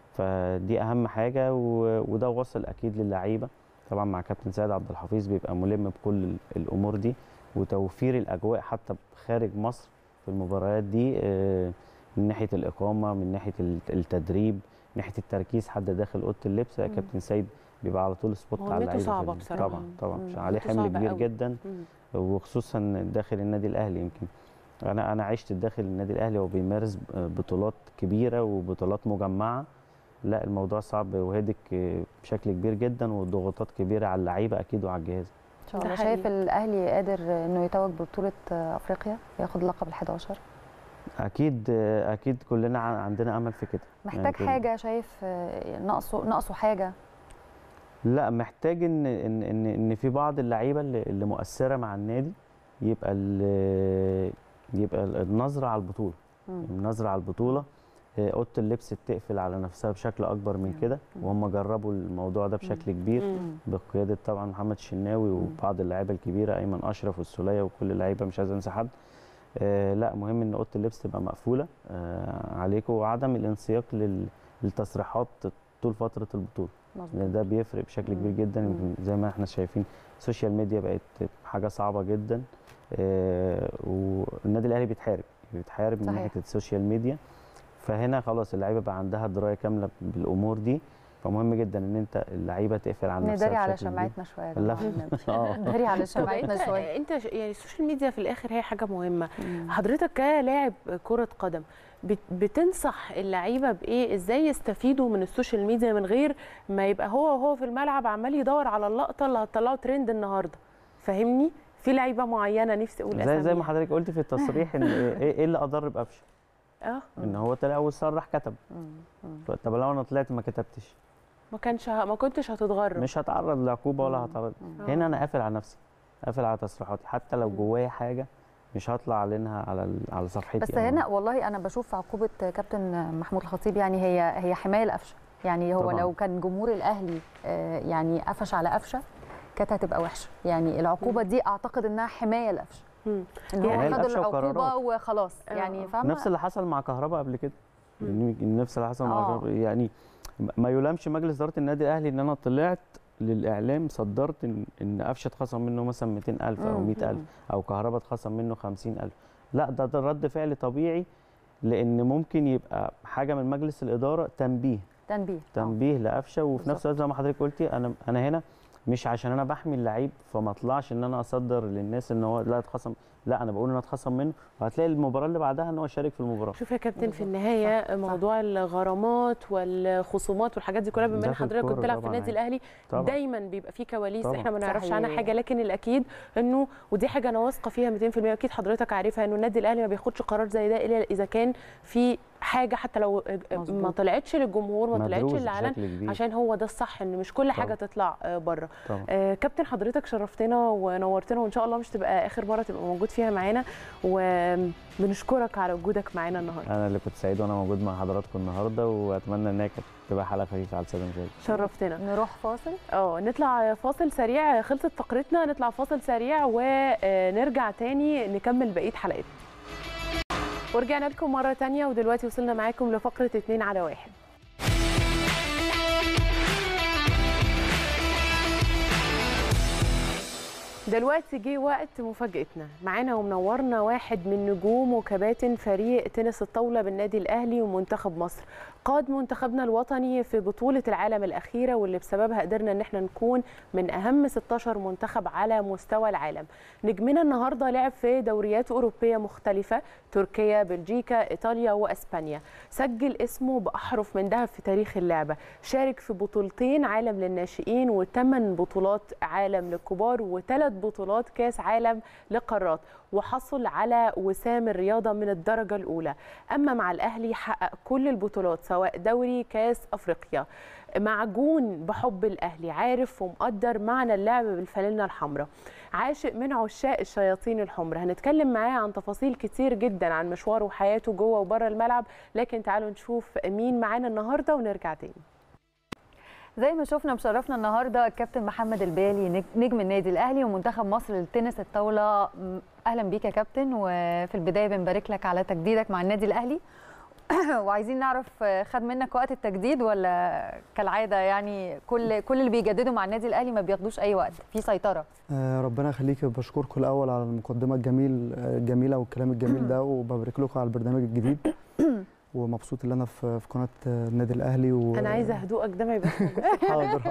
فدي اهم حاجه و- وده وصل اكيد للعيبه طبعا مع كابتن سيد عبد الحفيظ بيبقى ملم بكل ال- الامور دي وتوفير الاجواء حتى خارج مصر في المباريات دي آه، من ناحيه الاقامه من ناحيه الت- التدريب من ناحيه التركيز حد داخل اوضه اللبس مم. كابتن سيد بيبقى على طول سبوت على مهمته اللعيبه في صعبة ال- بصراحة. طبعا طبعا مم. عشان عليه مهمته حمل صعبة كبير قوي. جدا مم. وخصوصا داخل النادي الاهلي يمكن انا انا عشت داخل النادي الاهلي وهو بيمارس بطولات كبيره وبطولات مجمعه لا الموضوع صعب وهادك بشكل كبير جدا والضغوطات كبيره على اللعيبه اكيد وعلى الجهاز ان شاء ده الله حقيقي. شايف الاهلي قادر انه يتوج ببطوله افريقيا ياخد لقب ال11 اكيد اكيد كلنا ع- عندنا امل في كده محتاج كل- حاجه شايف آه، ناقصه ناقصه حاجه لا محتاج ان ان ان, إن في بعض اللعيبه اللي, اللي مؤثره مع النادي يبقى ال- يبقى النظره على البطوله مم. النظره على البطوله آه، اوضه اللبس بتقفل على نفسها بشكل اكبر من كده مم. وهم جربوا الموضوع ده بشكل كبير مم. بقياده طبعا محمد الشناوي وبعض اللعيبه الكبيره ايمن اشرف والسوليه وكل اللعيبه مش عايز انسى حد آه لا مهم ان اوضه اللبس تبقى مقفوله آه عليكم وعدم الانسياق لل- للتصريحات طول فتره البطوله مظبوط لان ده بيفرق بشكل كبير جدا مم. يمكن زي ما احنا شايفين السوشيال ميديا بقت حاجه صعبه جدا آه والنادي الاهلي بيتحارب بيتحارب من صحيح. ناحيه السوشيال ميديا فهنا خلاص اللعيبه بقى عندها درايه كامله بالامور دي فمهم جدا ان انت اللعيبه تقفل على نفسها نداري على بشكل كبير. شمعتنا شويه يا لا. جماعة النبي. آه. نداري على طب شمعتنا انت شويه انت ش- يعني السوشيال ميديا في الاخر هي حاجه مهمه مم. حضرتك كلاعب كره قدم بت- بتنصح اللعيبه بايه ازاي يستفيدوا من السوشيال ميديا من غير ما يبقى هو وهو في الملعب عمال يدور على اللقطه اللي هتطلعه ترند النهارده فاهمني في لعيبه معينه نفسي اقول زي زي ما أساميها. حضرتك قلت في التصريح ان ايه إيه اللي اضر بقفشه اه ان هو طلع وصرح كتب مم. مم. طب لو انا طلعت ما كتبتش ما كانش ه- ما كنتش هتتغرب مش هتعرض لعقوبه ولا مم. هتعرض مم. هنا انا قافل على نفسي قافل على تصريحاتي حتى لو مم. جوايا حاجه مش هطلع اعلنها على ال- على صفحتي بس أو- هنا والله انا بشوف عقوبه كابتن محمود الخطيب يعني هي هي حمايه لقفشه يعني هو طبعاً. لو كان جمهور الاهلي آه، يعني قفش على قفشه كانت هتبقى وحشه يعني العقوبه دي اعتقد انها حمايه لقفشه مم. ان يعني هو خد لقفشة العقوبه وقرارات. وخلاص آه. يعني فاهمه نفس اللي حصل مع كهربا قبل كده مم. يعني نفس اللي حصل مع آه. كهربا يعني ما يلامش مجلس اداره النادي الاهلي ان انا طلعت للاعلام صدرت ان ان قفشه اتخصم منه مثلا 200000 او مم. 100000 او كهربا اتخصم منه 50000 لا ده ده رد فعل طبيعي لان ممكن يبقى حاجه من مجلس الاداره تنبيه تنبيه آه. تنبيه لقفشه وفي بالظبط. نفس الوقت زي ما حضرتك قلتي انا انا هنا مش عشان انا بحمي اللعيب فما اطلعش ان انا اصدر للناس ان هو لا اتخصم لا انا بقول ان اتخصم منه وهتلاقي المباراه اللي بعدها ان هو شارك في المباراه شوف يا كابتن في بالظبط. النهايه صح، صح. موضوع الغرامات والخصومات والحاجات دي كلها بما ده ان في حضرتك كنت الكورة بتلعب في طبعاً النادي يعني. الاهلي طبعا دايما بيبقى في كواليس طبعاً. احنا ما نعرفش عنها صحيح. حاجه لكن الاكيد انه ودي حاجه انا واثقه فيها 200% اكيد حضرتك عارفها انه النادي الاهلي ما بياخدش قرار زي ده الا اذا كان في حاجه حتى لو ما مظبوط. طلعتش للجمهور ما طلعتش مدروس للعلن بشكل كبير عشان هو ده الصح ان مش كل حاجه طبعاً. تطلع آه، بره طبعا آه، كابتن حضرتك شرفتنا ونورتنا وان شاء الله مش تبقى اخر مره تبقى موجود فيها معانا وبنشكرك على وجودك معانا النهارده انا اللي كنت سعيد وانا موجود مع حضراتكم النهارده واتمنى ان هي كانت تبقى حلقه خفيفه على الساده المشاهدين شرفتنا نروح فاصل اه نطلع فاصل سريع خلصت فقرتنا نطلع فاصل سريع ونرجع تاني نكمل بقيه حلقتنا ورجعنا لكم مرة تانية ودلوقتي وصلنا معاكم لفقرة اتنين على واحد دلوقتي جه وقت مفاجأتنا معانا ومنورنا واحد من نجوم وكباتن فريق تنس الطاولة بالنادي الأهلي ومنتخب مصر قاد منتخبنا الوطني في بطولة العالم الأخيرة واللي بسببها قدرنا إن احنا نكون من أهم 16 منتخب على مستوى العالم نجمنا النهاردة لعب في دوريات أوروبية مختلفة تركيا بلجيكا إيطاليا وأسبانيا سجل اسمه بأحرف من ذهب في تاريخ اللعبة شارك في بطولتين عالم للناشئين وثمان بطولات عالم للكبار وثلاث بطولات كاس عالم لقارات وحصل على وسام الرياضة من الدرجة الأولى أما مع الأهلي حقق كل البطولات سواء دوري كاس أفريقيا معجون بحب الأهلي عارف ومقدر معنى اللعب بالفانلة الحمراء عاشق من عشاق الشياطين الحمر هنتكلم معاه عن تفاصيل كتير جدا عن مشواره وحياته جوه وبره الملعب لكن تعالوا نشوف مين معانا النهارده ونرجع تاني زي ما شفنا مشرفنا النهارده الكابتن محمد البالي نج- نجم النادي الاهلي ومنتخب مصر للتنس الطاوله م- اهلا بيك يا كابتن وفي البدايه بنبارك لك على تجديدك مع النادي الاهلي وعايزين نعرف آه، خد منك وقت التجديد ولا كالعاده يعني كل كل اللي بيجددوا مع النادي الاهلي ما بياخدوش اي وقت في سيطره آه، ربنا يخليك بشكركم الاول على المقدمه الجميل آه، الجميله والكلام الجميل ده وببارك لكم على البرنامج الجديد ومبسوط ان انا في في قناه آه، النادي الاهلي و... انا عايزه هدوءك ده ما يبقاش موجود حاضر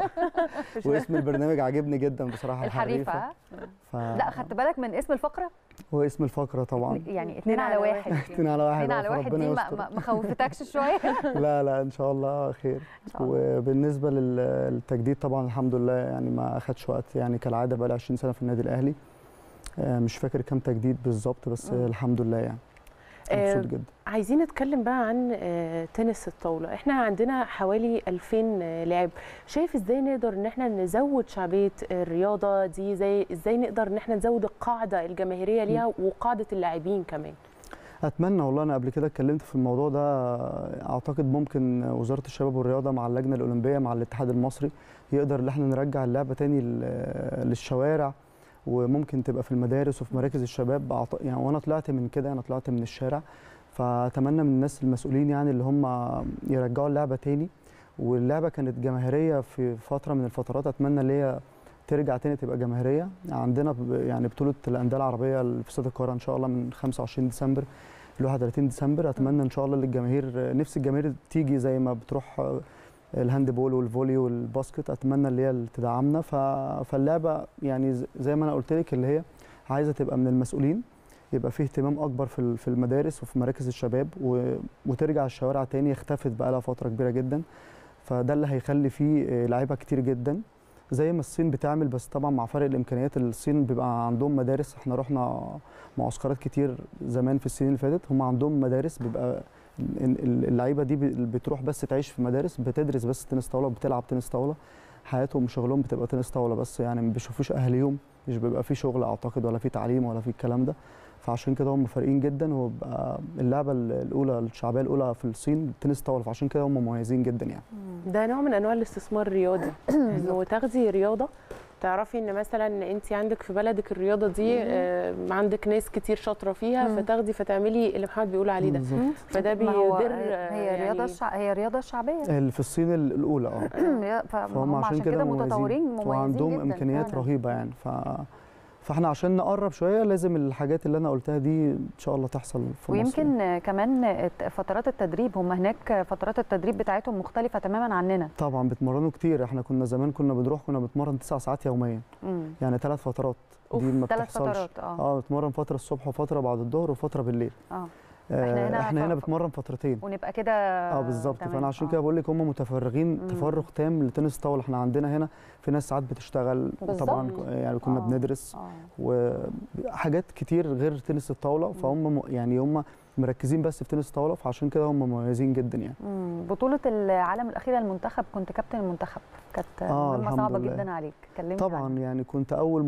واسم البرنامج عاجبني جدا بصراحه الحريفه ها؟ ف... لا خدت بالك من اسم الفقره هو اسم الفقره طبعا يعني اتنين على واحد اتنين على واحد اتنين آه، على واحد فربنا دي ما- يستر. ما ما خوفتكش شويه لا لا ان شاء الله خير إن شاء الله. وبالنسبه لل- للتجديد طبعا الحمد لله يعني ما اخدش وقت يعني كالعاده بقى لي 20 سنه في النادي الاهلي آه، مش فاكر كام تجديد بالظبط بس مم. الحمد لله يعني آه، مبسوط جدا عايزين نتكلم بقى عن آه، تنس الطاوله احنا عندنا حوالي 2000 آه، لاعب شايف ازاي نقدر ان احنا نزود شعبيه الرياضه دي زي ازاي نقدر ان احنا نزود القاعده الجماهيريه ليها وقاعده اللاعبين كمان اتمنى والله انا قبل كده اتكلمت في الموضوع ده اعتقد ممكن وزاره الشباب والرياضه مع اللجنه الاولمبيه مع الاتحاد المصري يقدر ان احنا نرجع اللعبه تاني لل- للشوارع وممكن تبقى في المدارس وفي مراكز الشباب أعت- يعني وانا طلعت من كده انا طلعت من الشارع فاتمنى من الناس المسؤولين يعني اللي هم يرجعوا اللعبه تاني واللعبه كانت جماهيريه في فتره من الفترات اتمنى اللي هي ترجع تاني تبقى جماهيريه عندنا ب- يعني بطوله الانديه العربيه اللي في استاد القاهره ان شاء الله من 25 ديسمبر ل 31 ديسمبر اتمنى ان شاء الله للجماهير نفس الجماهير تيجي زي ما بتروح الهاند بول والفولي والباسكت اتمنى اللي هي اللي تدعمنا ف... فاللعبه يعني ز- زي ما انا قلت لك اللي هي عايزه تبقى من المسؤولين يبقى فيه اهتمام اكبر في ال- في المدارس وفي مراكز الشباب و... وترجع الشوارع تاني اختفت بقى لها فتره كبيره جدا فده اللي هيخلي فيه آه، لعيبه كتير جدا زي ما الصين بتعمل بس طبعا مع فرق الامكانيات الصين بيبقى عندهم مدارس احنا رحنا معسكرات كتير زمان في السنين اللي فاتت هم عندهم مدارس بيبقى ال- ال- اللعيبه دي ب- بتروح بس تعيش في مدارس بتدرس بس تنس طاوله بتلعب تنس طاوله حياتهم وشغلهم بتبقى تنس طاوله بس يعني ما بيشوفوش اهاليهم مش بيبقى في شغل اعتقد ولا في تعليم ولا في الكلام ده فعشان كده هم فارقين جدا وبقى اللعبه ال- الاولى الشعبيه الاولى في الصين تنس طاوله فعشان كده هم مميزين جدا يعني ده نوع من انواع الاستثمار الرياضي انه تاخدي رياضه تعرفي ان مثلا انت عندك في بلدك الرياضه دي آه، عندك ناس كتير شاطره فيها مم. فتاخدي فتعملي اللي محمد بيقول عليه ده بالظبط. فده ما هو بيضر هي رياضه يعني الشع... هي رياضه شعبيه اللي في الصين ال- الاولى اه ف- فهم فهم عشان كده مميزين. متطورين مميزين وعندهم جدا امكانيات فعلاً. رهيبه يعني ف فاحنا عشان نقرب شويه لازم الحاجات اللي انا قلتها دي ان شاء الله تحصل في مصر ويمكن كمان فترات التدريب هم هناك فترات التدريب بتاعتهم مختلفه تماما عننا طبعا بتمرنوا كتير احنا كنا زمان كنا بنروح كنا بنتمرن تسع ساعات يوميا مم. يعني ثلاث فترات أوف، دي ما ثلاث بتحصلش فترات اه اه بتمرن فتره الصبح وفتره بعد الظهر وفتره بالليل اه آه، هنا احنا هنا ف- بنتمرن فترتين ونبقى كده اه بالظبط تمام. فانا عشان آه. كده بقول لك هم متفرغين مم. تفرغ تام لتنس الطاوله احنا عندنا هنا في ناس ساعات بتشتغل طبعا بالظبط. يعني كنا آه. بندرس اه وحاجات كتير غير تنس الطاوله فهم م- يعني هم مركزين بس في تنس الطاوله فعشان كده هم مميزين جدا يعني مم. بطولة العالم الأخيرة المنتخب كنت كابتن المنتخب كانت آه، مهمة الحمد صعبة لله. جدا عليك كلمني طبعا عنها. يعني كنت اول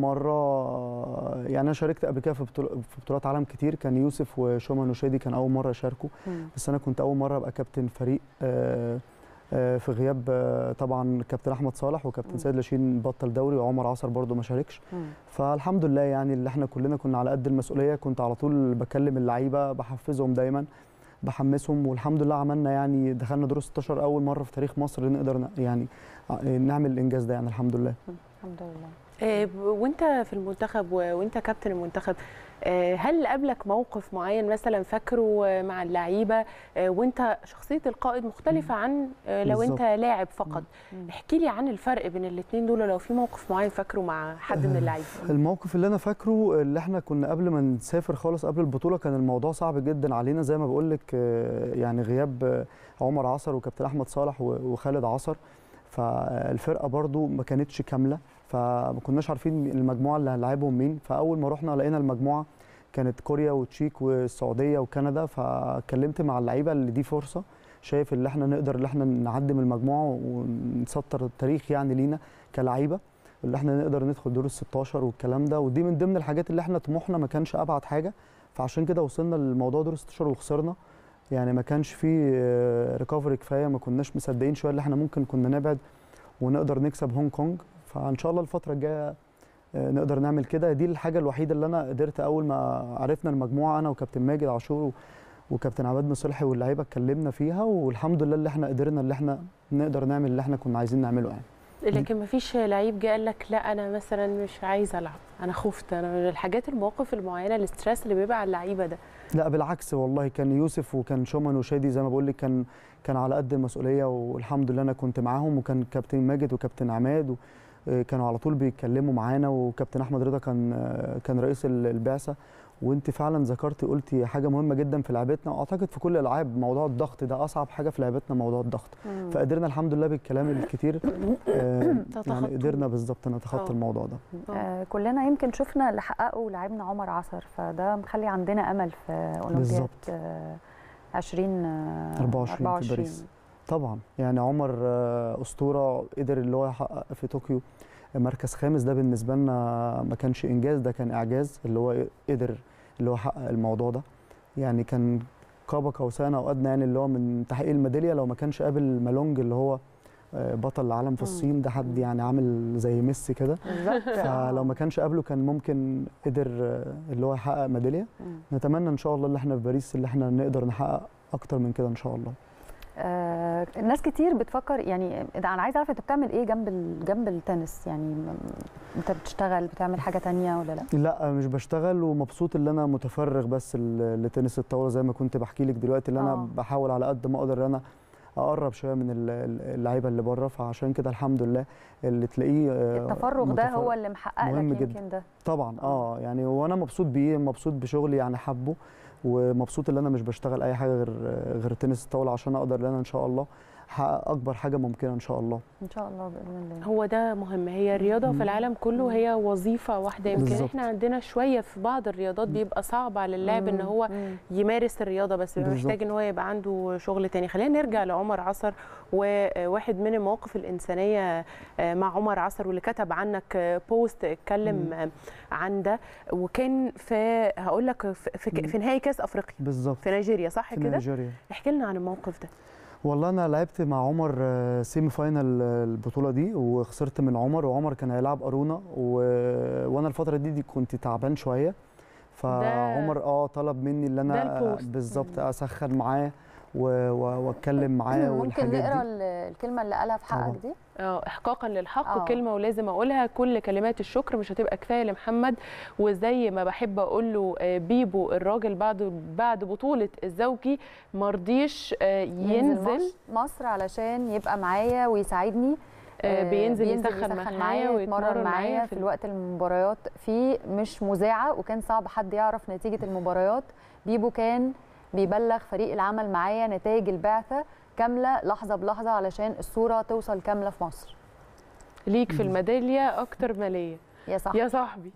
مره يعني انا شاركت قبل كده في بطول- في بطولات عالم كتير كان يوسف وشومان وشادي كان اول مره يشاركوا مم. بس انا كنت اول مره ابقى كابتن فريق آه، آه، في غياب آه، طبعا كابتن احمد صالح وكابتن مم. سيد لاشين بطل دوري وعمر عصر برضو ما شاركش مم. فالحمد لله يعني اللي احنا كلنا كنا على قد المسؤوليه كنت على طول بكلم اللعيبه بحفزهم دايما بحمسهم والحمد لله عملنا يعني دخلنا دور 16 اول مره في تاريخ مصر نقدر ن- يعني ع- نعمل الانجاز ده يعني الحمد لله الحمد لله آه، وانت في المنتخب و- وانت كابتن المنتخب آه، هل قابلك موقف معين مثلا فاكره آه، مع اللعيبه آه، وانت شخصيه القائد مختلفه عن آه، لو انت بالظبط. لاعب فقط مم. احكي لي عن الفرق بين الاثنين دول لو في موقف معين فاكره مع حد من آه، اللعيبه الموقف اللي انا فاكره اللي احنا كنا قبل ما نسافر خالص قبل البطوله كان الموضوع صعب جدا علينا زي ما بقول لك يعني غياب آه، عمر عصر وكابتن احمد صالح و- وخالد عصر فالفرقه برضو ما كانتش كامله فما كناش عارفين المجموعه اللي هنلعبهم مين فاول ما رحنا لقينا المجموعه كانت كوريا وتشيك والسعوديه وكندا فكلمت مع اللعيبه اللي دي فرصه شايف اللي احنا نقدر اللي احنا نعدي من المجموعه ونسطر التاريخ يعني لينا كلعيبه اللي احنا نقدر ندخل دور ال 16 والكلام ده ودي من ضمن الحاجات اللي احنا طموحنا ما كانش ابعد حاجه فعشان كده وصلنا للموضوع دور ال 16 وخسرنا يعني ما كانش فيه ريكفري كفايه ما كناش مصدقين شويه اللي احنا ممكن كنا نبعد ونقدر نكسب هونج كونج فان شاء الله الفتره الجايه آه، نقدر نعمل كده دي الحاجه الوحيده اللي انا قدرت اول ما عرفنا المجموعه انا وكابتن ماجد عاشور و- وكابتن عماد مصلحي واللعيبه اتكلمنا فيها والحمد لله اللي احنا قدرنا اللي احنا نقدر نعمل اللي احنا كنا عايزين نعمله يعني لكن ما فيش لعيب جه قال لك لا انا مثلا مش عايز العب انا خفت انا من الحاجات المواقف المعينه الاسترس اللي بيبقى على اللعيبه ده لا بالعكس والله كان يوسف وكان شومان وشادي زي ما بقول لك كان كان على قد المسؤوليه والحمد لله انا كنت معاهم وكان كابتن ماجد وكابتن عماد و آه، كانوا على طول بيتكلموا معانا وكابتن احمد رضا كان آه، كان رئيس ال- البعثه وانت فعلا ذكرتي قلتي حاجه مهمه جدا في لعبتنا واعتقد في كل الالعاب موضوع الضغط ده اصعب حاجه في لعبتنا موضوع الضغط مم. فقدرنا الحمد لله بالكلام الكتير آه، يعني تتخطوا. قدرنا بالظبط نتخطى آه. الموضوع ده آه كلنا يمكن شفنا اللي حققه لاعبنا عمر عصر فده مخلي عندنا امل في اولمبياد بالظبط. آه 20 آه 24 في باريس. طبعا يعني عمر آه، اسطوره قدر اللي هو يحقق في طوكيو مركز خامس ده بالنسبه لنا ما كانش انجاز ده كان اعجاز اللي هو قدر اللي هو حقق الموضوع ده يعني كان قاب قوسين او ادنى يعني اللي هو من تحقيق الميداليه لو ما كانش قابل مالونج اللي هو آه، بطل العالم في مم. الصين ده حد يعني عامل زي ميسي كده بالظبط فلو ما كانش قابله كان ممكن قدر آه، اللي هو يحقق ميداليه مم. نتمنى ان شاء الله اللي احنا في باريس اللي احنا نقدر نحقق اكتر من كده ان شاء الله آه الناس كتير بتفكر يعني ده انا عايزه اعرف انت بتعمل ايه جنب ال- جنب التنس يعني م- انت بتشتغل بتعمل حاجه تانية ولا لا لا مش بشتغل ومبسوط ان انا متفرغ بس ل- لتنس الطاوله زي ما كنت بحكي لك دلوقتي اللي انا آه. بحاول على قد ما اقدر ان انا اقرب شويه من ال- ال- اللعيبه اللي بره فعشان كده الحمد لله اللي تلاقيه آه، التفرغ ده متفرغ. هو اللي محقق لك مهم يمكن جدا. ده طبعا اه يعني وانا مبسوط بيه مبسوط بشغلي يعني حبه ومبسوط ان انا مش بشتغل اي حاجه غير غير تنس الطاوله عشان اقدر ان انا ان شاء الله احقق اكبر حاجه ممكنه ان شاء الله ان شاء الله باذن الله هو ده مهم هي الرياضه في مم. العالم كله هي وظيفه واحده يمكن بالظبط. احنا عندنا شويه في بعض الرياضات بيبقى صعب على اللاعب ان مم. هو مم. يمارس الرياضه بس بيبقى بالظبط. محتاج ان هو يبقى عنده شغل تاني خلينا نرجع لعمر عصر وواحد من المواقف الانسانيه مع عمر عصر واللي كتب عنك بوست اتكلم عن ده وكان في هقول لك في, في, في نهائي كاس افريقيا بالظبط في نيجيريا صح في كده نيجيريا احكي لنا عن الموقف ده والله انا لعبت مع عمر آه، سيمي فاينل آه، البطوله دي وخسرت من عمر وعمر كان هيلعب ارونا و... وانا الفتره دي, دي كنت تعبان شويه فعمر اه طلب مني ان ده انا البوست. بالظبط مم. اسخن معاه و- و- واتكلم معاه ممكن والحاجات نقرا دي ال- الكلمه اللي قالها في حقك طبعاً. دي اه احقاقا للحق آه. آه. كلمه ولازم اقولها كل كلمات الشكر مش هتبقى كفايه لمحمد وزي ما بحب اقول له آه، بيبو الراجل بعد بعد بطوله الزوجي مرضيش آه، ينزل ينزل مصر- مصر علشان يبقى معايا ويساعدني آه، آه، بينزل يسخن معايا ويتمرن ويتمرن معايا معايا في في الوقت المباريات في مش مذاعه وكان صعب حد يعرف نتيجه المباريات بيبو كان بيبلغ فريق العمل معايا نتائج البعثه كامله لحظه بلحظه علشان الصوره توصل كامله في مصر ليك في الميداليه اكتر ما ليا يا صح يا صاحبي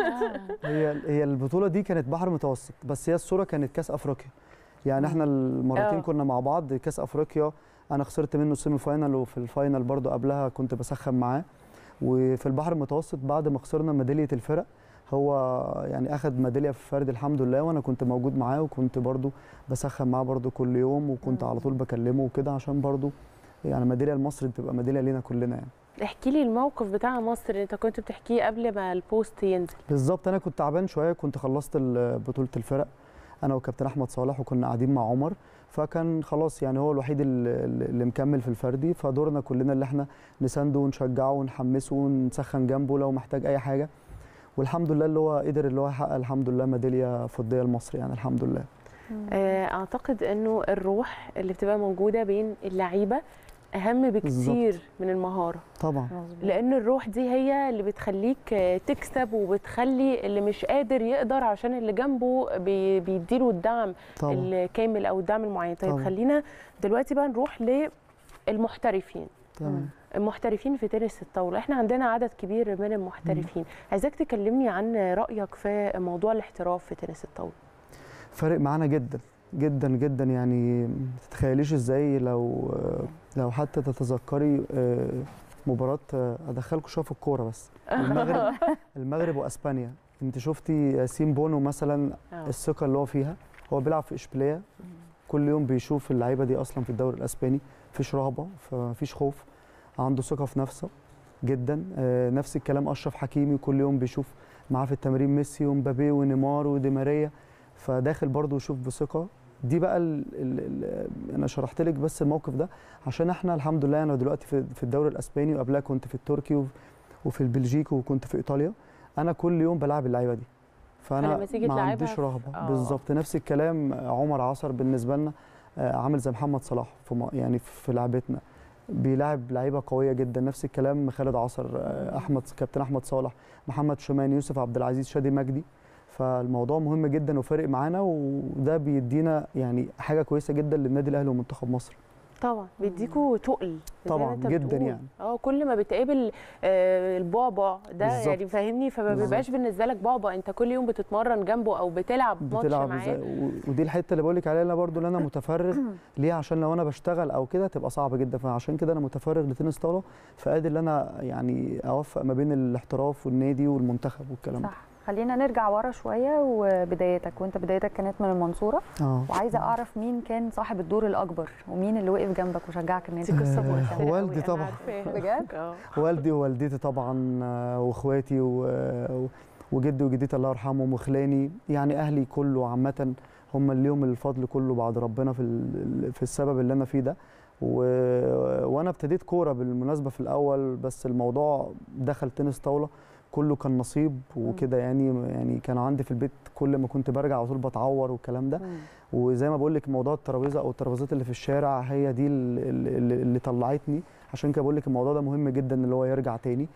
هي هي البطوله دي كانت بحر متوسط بس هي الصوره كانت كاس افريقيا يعني احنا المرتين آه. كنا مع بعض كاس افريقيا انا خسرت منه السيمي فاينال وفي الفاينال برضو قبلها كنت بسخن معاه وفي البحر المتوسط بعد ما خسرنا ميداليه الفرق هو يعني اخذ ميداليه في فرد الحمد لله وانا كنت موجود معاه وكنت برضو بسخن معاه برضو كل يوم وكنت مم. على طول بكلمه وكده عشان برضو يعني ميداليه لمصر تبقى ميداليه لينا كلنا يعني احكي لي الموقف بتاع مصر اللي انت كنت بتحكيه قبل ما البوست ينزل بالظبط انا كنت تعبان شويه كنت خلصت ال- بطوله الفرق انا وكابتن احمد صالح وكنا قاعدين مع عمر فكان خلاص يعني هو الوحيد اللي, اللي مكمل في الفردي فدورنا كلنا اللي احنا نسانده ونشجعه ونحمسه ونسخن جنبه لو محتاج اي حاجه والحمد لله اللي هو قدر اللي هو يحقق الحمد لله ميداليه فضيه لمصر يعني الحمد لله آه، اعتقد انه الروح اللي بتبقى موجوده بين اللعيبه اهم بكتير من المهاره طبعا لان الروح دي هي اللي بتخليك آه، تكسب وبتخلي اللي مش قادر يقدر عشان اللي جنبه بي- بيديله الدعم طبعا الكامل او الدعم المعين طيب طبعاً. خلينا دلوقتي بقى نروح للمحترفين تمام المحترفين في تنس الطاوله احنا عندنا عدد كبير من المحترفين عايزاك تكلمني عن رايك في موضوع الاحتراف في تنس الطاوله فارق معانا جدا جدا جدا يعني ما تتخيليش ازاي لو لو حتى تتذكري آه، مباراة آه، ادخلكوا شويه في الكوره بس المغرب المغرب واسبانيا انت شفتي ياسين بونو مثلا آه. الثقه اللي هو فيها هو بيلعب في اشبيليه كل يوم بيشوف اللعيبه دي اصلا في الدوري الاسباني مفيش رهبه فمفيش خوف عنده ثقه في نفسه جدا آه، نفس الكلام اشرف حكيمي كل يوم بيشوف معاه في التمرين ميسي ومبابي ونيمار ودي ماريا فداخل برضه يشوف بثقه دي بقى ال ال ال انا شرحت لك بس الموقف ده عشان احنا الحمد لله انا دلوقتي في, في الدوري الاسباني وقبلها كنت في التركي وف- وفي البلجيكي وكنت في ايطاليا انا كل يوم بلعب اللعيبه دي فلما فانا تيجي ما تلعبها عنديش في- رهبه آه. بالظبط نفس الكلام عمر عصر بالنسبه لنا آه، عامل زي محمد صلاح في م- يعني في لعبتنا بيلعب لعيبه قويه جدا نفس الكلام خالد عصر آه، احمد كابتن احمد صالح محمد شومان يوسف عبد العزيز شادي مجدي فالموضوع مهم جدا وفارق معانا وده بيدينا يعني حاجه كويسه جدا للنادي الاهلي ومنتخب مصر طبعا بيديكوا تقل زي ما طبعاً، انت جداً بتقول. يعني. اه كل ما بتقابل آه، البعبع ده بالظبط. يعني فاهمني فما بالظبط. بيبقاش بالنسبه لك بعبع انت كل يوم بتتمرن جنبه او بتلعب ماتش بتلعب معاه ازاي و- ودي الحته اللي بقول لك عليها انا برضو اللي انا متفرغ ليه عشان لو انا بشتغل او كده تبقى صعبه جدا فعشان كده انا متفرغ لتنس طاوله فقادر ان انا يعني اوفق ما بين الاحتراف والنادي والمنتخب والكلام ده صح خلينا نرجع ورا شويه وبدايتك وانت بدايتك كانت من المنصوره اه وعايزه اعرف مين كان صاحب الدور الاكبر ومين اللي وقف جنبك وشجعك ان انت دي قصه آه، مؤثره قوي، والدي أنا طبعاً. عارفاها. بجد؟ اه والدي ووالدتي طبعا آه، واخواتي و- وجدي وجدتي الله يرحمهم وخلاني يعني اهلي كله عامه هم اللي ليهم الفضل كله بعد ربنا في ال- في السبب اللي انا فيه ده و... وانا ابتديت كوره بالمناسبه في الاول بس الموضوع دخل تنس طاوله كله كان نصيب وكده يعني يعني كان عندي في البيت كل ما كنت برجع على طول بتعور والكلام ده وزي ما بقول لك موضوع الترابيزه او الترابيزات اللي في الشارع هي دي اللي, اللي, اللي طلعتني عشان كده بقول لك الموضوع ده مهم جدا اللي هو يرجع تاني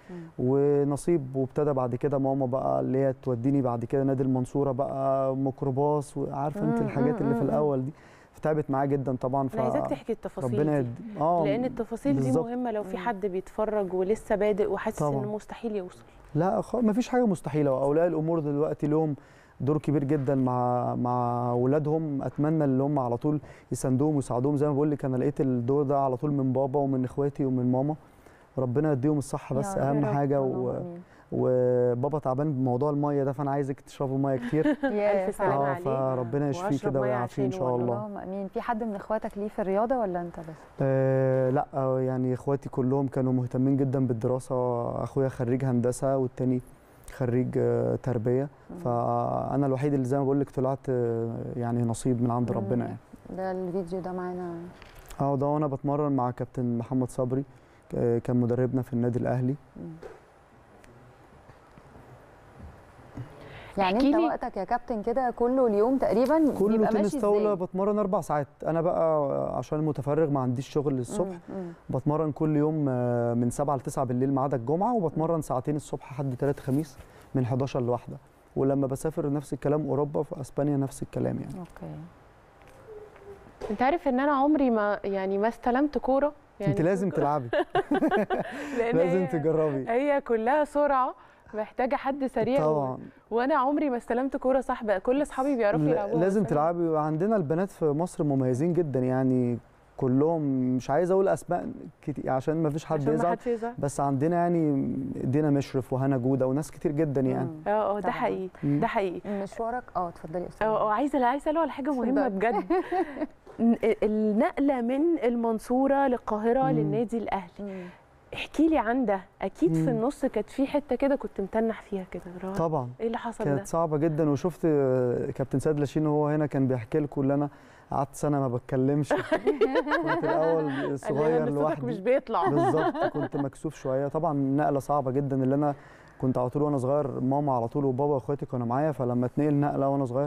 ونصيب وابتدى بعد كده ماما بقى اللي هي توديني بعد كده نادي المنصوره بقى ميكروباص وعارفه انت مم، الحاجات اللي في مم، مم. الاول دي فتعبت معاه جدا طبعا انا عايزاك تحكي التفاصيل ربنا دي يد... اه لان التفاصيل دي بالظبط. مهمه لو في مم. حد بيتفرج ولسه بادئ وحاسس طبعاً. انه مستحيل يوصل لا خ... ما فيش حاجه مستحيله واولياء الامور دلوقتي لهم دور كبير جدا مع مع اولادهم اتمنى اللي هم على طول يساندوهم ويساعدوهم زي ما بقول لك انا لقيت الدور ده على طول من بابا ومن اخواتي ومن ماما ربنا يديهم الصحه بس يا اهم رب، حاجه اللهم و... آمين. وبابا تعبان بموضوع الميه ده فانا عايزك تشربوا ميه كتير يا ألف سلامة اه عليه. فربنا يشفيه وأشرب كده مية ويعافيه ان عشانه شاء والله. الله اللهم امين في حد من اخواتك ليه في الرياضه ولا انت بس آه لا آه، يعني اخواتي كلهم كانوا مهتمين جدا بالدراسه اخويا خريج هندسه والتاني خريج آه، تربيه فانا الوحيد اللي زي ما بقول لك طلعت آه، يعني نصيب من عند ربنا يعني ده الفيديو ده معانا اه ده وانا بتمرن مع كابتن محمد صبري آه، كان مدربنا في النادي الاهلي يعني احكي انت لي. وقتك يا كابتن كده كله اليوم تقريبا كله بيبقى تنس ماشي طاوله ازاي؟ بتمرن اربع ساعات انا بقى عشان متفرغ ما عنديش شغل الصبح مم، مم. بتمرن كل يوم آه، من 7 ل 9 بالليل ما عدا الجمعه وبتمرن ساعتين الصبح حد ثلاث خميس من 11 لواحده ولما بسافر نفس الكلام اوروبا في اسبانيا نفس الكلام يعني اوكي انت عارف ان انا عمري ما يعني ما استلمت كوره يعني انت لازم تلعبي لأن لازم هي- تجربي هي كلها سرعه محتاجه حد سريع و- طبعا وانا عمري ما استلمت كوره صح بقى كل اصحابي بيعرفوا لا- يلعبوها لازم بس أنا- تلعبي وعندنا البنات في مصر مميزين جدا يعني كلهم مش عايز اقول اسماء كتير عشان ما فيش حد عشان ما يزعل حدش يزعل بس عندنا يعني دينا مشرف وهنا جوده وناس كتير جدا يعني مم. اه اه ده طبعاً. حقيقي مم. ده حقيقي مشوارك اه اتفضلي يا استاذ اه اه عايزه عايزه اساله على حاجه مهمه اتفضلي. بجد ن- النقله من المنصوره للقاهره مم. للنادي الاهلي مم. احكي لي عن ده اكيد في مم. النص كانت في حته كده كنت متنح فيها كده اللي هو طبعا ايه اللي حصل ده كانت صعبه جدا وشفت آه، كابتن سيد لاشين وهو هنا كان بيحكي لكم اللي انا قعدت سنه ما بتكلمش كنت الاول قال صغير لي أنا صوتك مش لوحدي بيطلع بالظبط كنت مكسوف شويه طبعا نقله صعبه جدا اللي انا كنت على طول وانا صغير ماما على طول وبابا واخواتي كانوا معايا فلما اتنقل نقله وانا صغير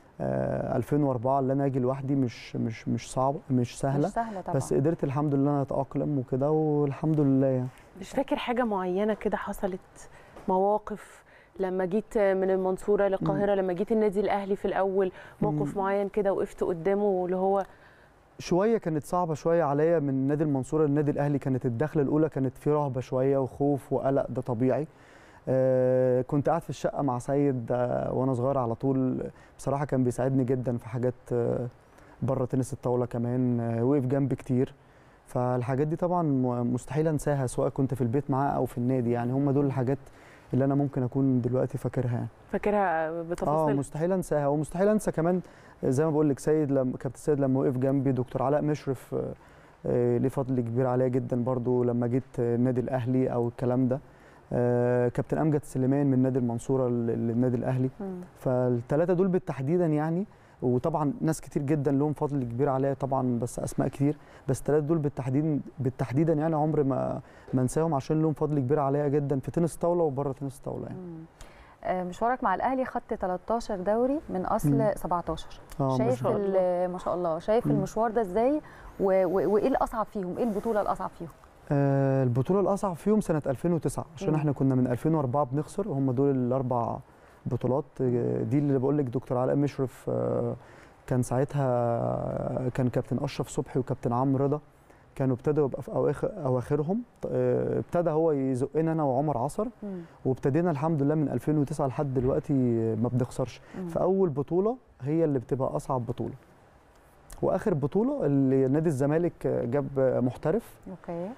آه 2004 اللي انا اجي لوحدي مش مش مش صعب مش سهله مش سهله طبعا بس قدرت الحمد لله انا اتاقلم وكده والحمد لله يعني مش فاكر حاجه معينه كده حصلت مواقف لما جيت من المنصوره للقاهره لما جيت النادي الاهلي في الاول موقف مم. معين كده وقفت قدامه اللي هو شويه كانت صعبه شويه عليا من نادي المنصوره للنادي الاهلي كانت الدخله الاولى كانت في رهبه شويه وخوف وقلق ده طبيعي آه كنت قاعد في الشقه مع سيد آه وانا صغير على طول بصراحه كان بيساعدني جدا في حاجات آه بره تنس الطاوله كمان آه وقف جنبي كتير فالحاجات دي طبعا م- مستحيل انساها سواء كنت في البيت معاه او في النادي يعني هم دول الحاجات اللي انا ممكن اكون دلوقتي فاكرها يعني. فاكرها اه بتفاصيل مستحيل انساها ومستحيل انسى كمان زي ما بقول لك سيد لما كابتن سيد لما وقف جنبي دكتور علاء مشرف آه، آه، ليه فضل كبير عليا جدا برضو لما جيت آه، النادي الاهلي او الكلام ده آه، كابتن امجد سليمان من نادي المنصوره لل- للنادي الاهلي مم. فالثلاثه دول بالتحديدا يعني وطبعا ناس كتير جدا لهم فضل كبير عليا طبعا بس اسماء كتير بس الثلاثه دول بالتحديد بالتحديدا يعني عمري ما ما انساهم عشان لهم فضل كبير عليا جدا في تنس طاوله وبره تنس طاوله يعني مم. آه، مشوارك مع الاهلي خدت 13 دوري من اصل مم. 17 اه ما شايف شاء شاء ال- ما شاء الله شايف مم. المشوار ده ازاي و- و- وايه الاصعب فيهم ايه البطوله الاصعب فيهم آه، البطولة الأصعب فيهم سنة 2009 عشان مم. احنا كنا من 2004 بنخسر هم دول الأربع بطولات آه، دي اللي بقول لك دكتور علاء مشرف آه، كان ساعتها كان كابتن أشرف صبحي وكابتن عمرو رضا كانوا ابتدوا يبقى في أواخر أواخرهم آه، ابتدى هو يزقنا أنا وعمر عصر مم. وابتدينا الحمد لله من 2009 لحد دلوقتي ما بنخسرش مم. فأول بطولة هي اللي بتبقى أصعب بطولة وآخر بطولة اللي نادي الزمالك جاب محترف اوكي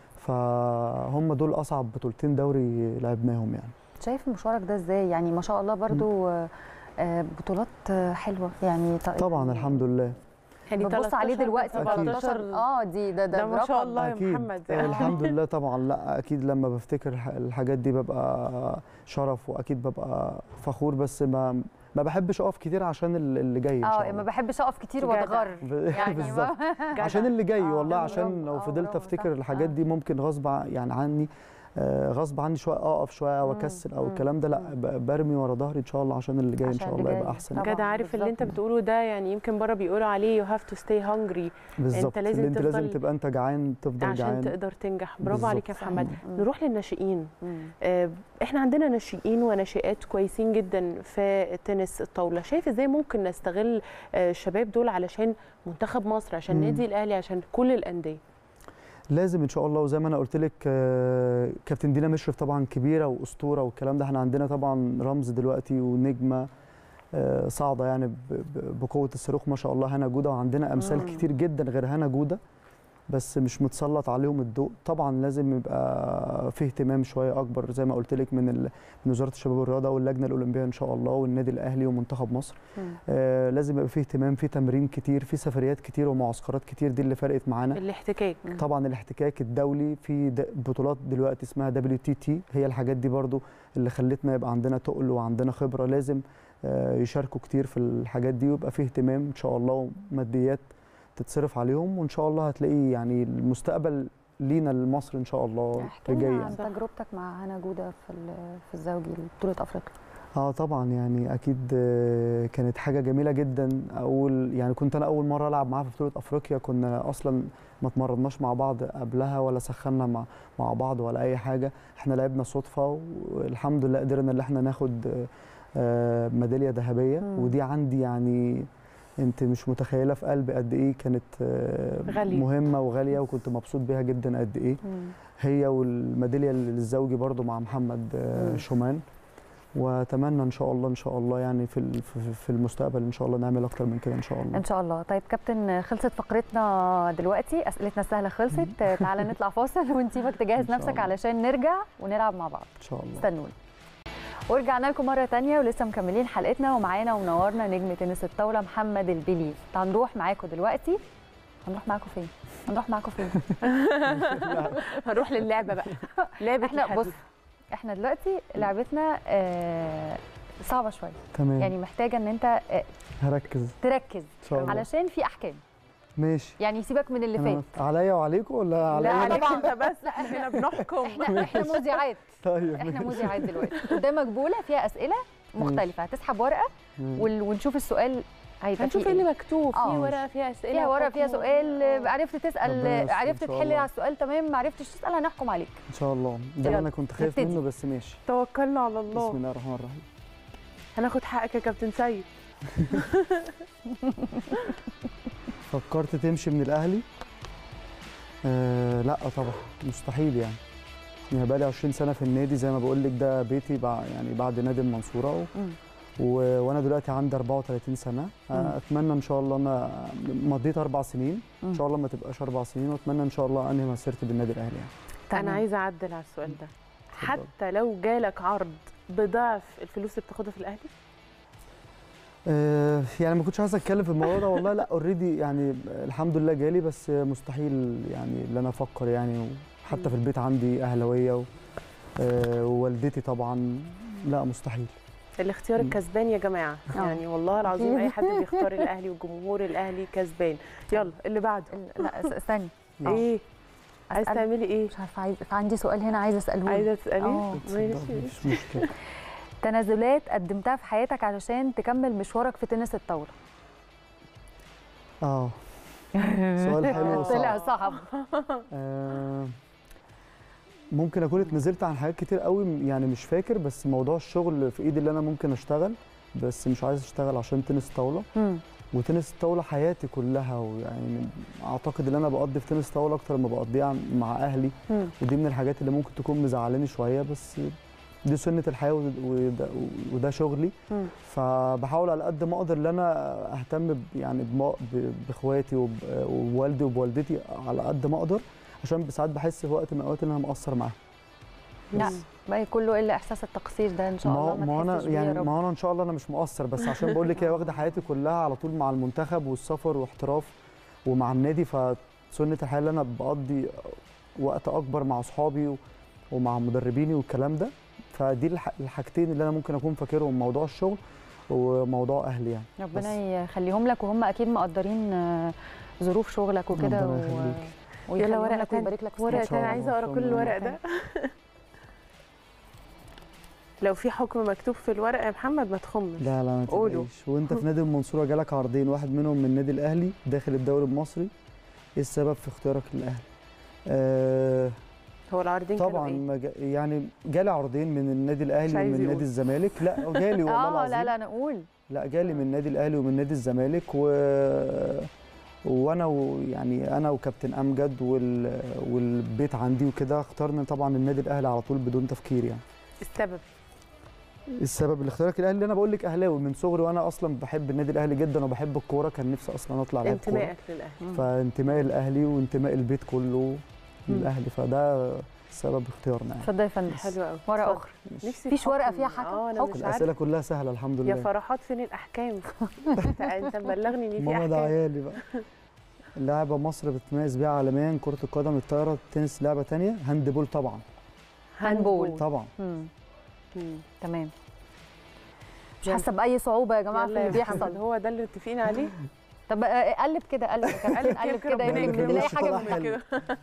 فهم دول اصعب بطولتين دوري لعبناهم يعني شايف مشوارك ده ازاي يعني ما شاء الله برضو آه، آه، بطولات آه، حلوه يعني ط- طبعا الحمد لله يعني بتبص عليه 13 دلوقتي 17 اه دي ده ده, ده ما شاء برقم. الله يا اكيد محمد آه، يعني. الحمد لله طبعا لا اكيد لما بفتكر الح- الحاجات دي ببقى شرف واكيد ببقى فخور بس ما ما بحبش اقف كتير عشان ال- اللي جاي ان شاء اه الله ما بحبش اقف كتير جدع. واتغر ب- يعني بالظبط ما- عشان اللي جاي آه، والله برافو، عشان لو آه، فضلت برافو، افتكر صح، الحاجات آه. دي ممكن غصب ع- يعني عني آه، غصب عني شويه اقف شويه او مم، اكسل او مم، الكلام ده لا مم. ب- برمي ورا ظهري ان شاء الله عشان اللي جاي ان عشان شاء اللي الله جاي. يبقى احسن طبعاً، بجد عارف اللي انت بالظبط. بتقوله ده يعني يمكن بره بيقولوا عليه you have to stay hungry بالظبط لازم اللي انت لازم تفضل- تبقى انت جعان تفضل عشان جعان تقدر تنجح برافو بالظبط. عليك يا محمد مم. نروح للناشئين مم. آه، احنا عندنا ناشئين وناشئات كويسين جدا في تنس الطاوله شايف ازاي ممكن نستغل آه، الشباب دول علشان منتخب مصر عشان مم. نادي الاهلي عشان كل الانديه لازم ان شاء الله وزي ما انا قلت لك آه، كابتن دينا مشرف طبعا كبيره واسطوره والكلام ده احنا عندنا طبعا رمز دلوقتي ونجمه آه، صاعده يعني ب- ب- بقوه الصاروخ ما شاء الله هنا جوده وعندنا امثال مم. كتير جدا غير هنا جوده بس مش متسلط عليهم الضوء طبعا لازم يبقى فيه اهتمام شويه اكبر زي ما قلت لك من ال- من وزاره الشباب والرياضه واللجنه الاولمبيه ان شاء الله والنادي الاهلي ومنتخب مصر مم. آه، لازم يبقى فيه اهتمام في تمرين كتير في سفريات كتير ومعسكرات كتير دي اللي فرقت معانا الاحتكاك طبعا الاحتكاك الدولي في د- بطولات دلوقتي اسمها دبليو تي تي هي الحاجات دي برضو اللي خلتنا يبقى عندنا تقل وعندنا خبره لازم آه، يشاركوا كتير في الحاجات دي ويبقى فيه اهتمام ان شاء الله وماديات تتصرف عليهم وان شاء الله هتلاقي يعني المستقبل لينا لمصر ان شاء الله احكي اللي جاي لنا يعني. عن تجربتك مع هنا جوده في ال- في الزوجي بطوله افريقيا اه طبعا يعني اكيد آه، كانت حاجه جميله جدا اول يعني كنت انا اول مره العب معاها في بطوله افريقيا كنا اصلا ما اتمرناش مع بعض قبلها ولا سخنا مع مع بعض ولا اي حاجه احنا لعبنا صدفه والحمد لله قدرنا ان احنا ناخد آه، آه، ميداليه ذهبيه مم. ودي عندي يعني انت مش متخيله في قلبي قد ايه كانت آه، غالية. مهمه وغاليه وكنت مبسوط بيها جدا قد ايه هي والميداليه الزوجي برضو مع محمد آه، مم. شومان واتمنى ان شاء الله ان شاء الله يعني في ال- في- في المستقبل ان شاء الله نعمل اكتر من كده ان شاء الله ان شاء الله طيب كابتن خلصت فقرتنا دلوقتي اسئلتنا السهله خلصت تعالى نطلع فاصل ونسيبك تجهز إن شاء نفسك الله. علشان نرجع ونلعب مع بعض ان شاء الله استنونا ورجعنا لكم مره تانية ولسه مكملين حلقتنا ومعانا ومنورنا نجم تنس الطاوله محمد البليل هنروح معاكم دلوقتي هنروح معاكم فين هنروح معاكم فين هنروح للعبه بقى لعبه احنا الحديد. بص احنا دلوقتي لعبتنا آه، صعبه شويه تمام يعني محتاجه ان انت آه، هركز تركز ان شاء الله علشان في احكام ماشي يعني سيبك من اللي أنا فات عليا وعليكم ولا لا عليا عليك طبعاً. انت بس احنا هنا بنحكم احنا احنا مذيعات طيب احنا ماشي. مذيعات دلوقتي قدامك بوله فيها اسئله مختلفه هتسحب ورقه ماشي. وال- ونشوف السؤال هيبقى هنشوف فيه ايه ايه اللي مكتوب آه. في ورقه فيها اسئله فيها ورقه فيها وحكم. سؤال آه. عرفت تسال ربنا يستر عرفت إن شاء تحل الله. على السؤال تمام ما عرفتش تسال هنحكم عليك ان شاء الله ده اللي يلا، انا كنت خايف نبتدي. منه بس ماشي توكلنا على بسم الله الله الرحمن الرحيم هناخد حقك يا كابتن سيد فكرت تمشي من الاهلي آه لا طبعا مستحيل يعني يعني بقالي 20 سنه في النادي زي ما بقول لك ده بيتي بع- يعني بعد نادي المنصوره و... مم. و... وانا دلوقتي عندي 34 سنه آه، مم. اتمنى ان شاء الله انا مضيت اربع سنين مم. ان شاء الله ما تبقاش اربع سنين واتمنى ان شاء الله انهي مسيرتي بالنادي الاهلي يعني تمام. انا عايزه اعدل على السؤال ده اتفضل. حتى لو جالك عرض بضعف الفلوس اللي بتاخدها في الاهلي آه، يعني ما كنتش عايز اتكلم في الموضوع ده والله لا اوريدي يعني الحمد لله جالي بس مستحيل يعني ان انا افكر يعني حتى في البيت عندي اهلاويه و- آه، ووالدتي طبعا لا مستحيل الاختيار مم. الكسبان يا جماعه آه. يعني والله العظيم اي حد بيختار الاهلي وجمهور الاهلي كسبان يلا اللي بعده ال- لا اس- استني ماشي. ايه عايز أسأل. تعملي ايه مش عارفه عايز عندي سؤال هنا عايزه اساله عايزه تسالي آه. ماشي اتفضل، مفيش مشكله تنازلات قدمتها في حياتك علشان تكمل مشوارك في تنس الطاوله اه سؤال حلو طلع وصعب صعب آه، ممكن اكون اتنزلت عن حاجات كتير قوي يعني مش فاكر بس موضوع الشغل في ايدي اللي انا ممكن اشتغل بس مش عايز اشتغل عشان تنس طاوله مم. وتنس الطاوله حياتي كلها ويعني اعتقد ان انا بقضي في تنس طاوله اكتر ما بقضيها مع اهلي مم. ودي من الحاجات اللي ممكن تكون مزعلاني شويه بس دي سنه الحياه وده, وده, وده شغلي مم. فبحاول على قد ما اقدر ان انا اهتم ب- يعني بما- ب- باخواتي وب- وبوالدي وبوالدتي على قد ما اقدر عشان ساعات بحس في وقت من الاوقات ان انا مقصر معاهم لا بس. باقي كله الا احساس التقصير ده ان شاء ما الله هو- ما ما هو انا تحسش بيه يا يعني رب ما هو انا ان شاء الله انا مش مقصر بس عشان بقول لك هي واخده حياتي كلها على طول مع المنتخب والسفر واحتراف ومع النادي فسنه الحياه اللي انا بقضي وقت اكبر مع اصحابي و- ومع مدربيني والكلام ده فدي الح- الحاجتين اللي انا ممكن اكون فاكرهم موضوع الشغل وموضوع اهلي يعني ربنا يخليهم لك وهم اكيد مقدرين آه، ظروف شغلك وكده ربنا و... يخليك. ويخليهم يلا ورقه لك تانية ويبارك لك في ورقه حياتك. تانية الله، عايزه إن اقرا شاء كل الله. الورق ده لو في حكم مكتوب في الورقه يا محمد ما تخمش لا لا ما قولوا. تقلقيش وانت في نادي المنصوره جالك عرضين واحد منهم من النادي الاهلي داخل الدوري المصري ايه السبب في اختيارك للاهلي آه هو العرضين كانوا طبعا ايه ما جا- يعني جالي عرضين من النادي الاهلي مش عايز ومن يقول. نادي الزمالك لا جالي والله اه العظيم لا لا نقول لا جالي من النادي الاهلي ومن نادي الزمالك و وانا و... يعني انا وكابتن امجد وال... والبيت عندي وكده اخترنا طبعا النادي الاهلي على طول بدون تفكير يعني السبب السبب اللي اختيارك الاهلي اللي انا بقول لك اهلاوي من صغري وانا اصلا بحب النادي الاهلي جدا وبحب الكوره كان نفسي اصلا اطلع لاعب كوره انتمائك للاهلي فانتمائي الاهلي وانتماء البيت كله مم. للاهلي فده سبب اختيارنا يعني اتفضل يا فندم حلو قوي ورقه اخرى نفسي مفيش في ورقة حكم. فيها حكم؟ اه انا حكم. مش الاسئله عارفه كلها سهله الحمد يا لله فرحات فين الاحكام انت انت مبلغني ان في ماما ده احكام عيالي بقى لعبه مصر بتتميز بيها عالميا كره القدم الطايره التنس لعبه تانية هاند بول طبعا هاندبول. طبعا مم. مم. تمام مش يلا. حاسه باي صعوبه يا جماعه في يلا اللي يا محمد، بيحصل هو ده اللي متفقين عليه طب آه، قلب كده قلب يا كابتن قلب كده ربنا يمكن يكرمك. تلاقي حاجه طلع من حلو. كده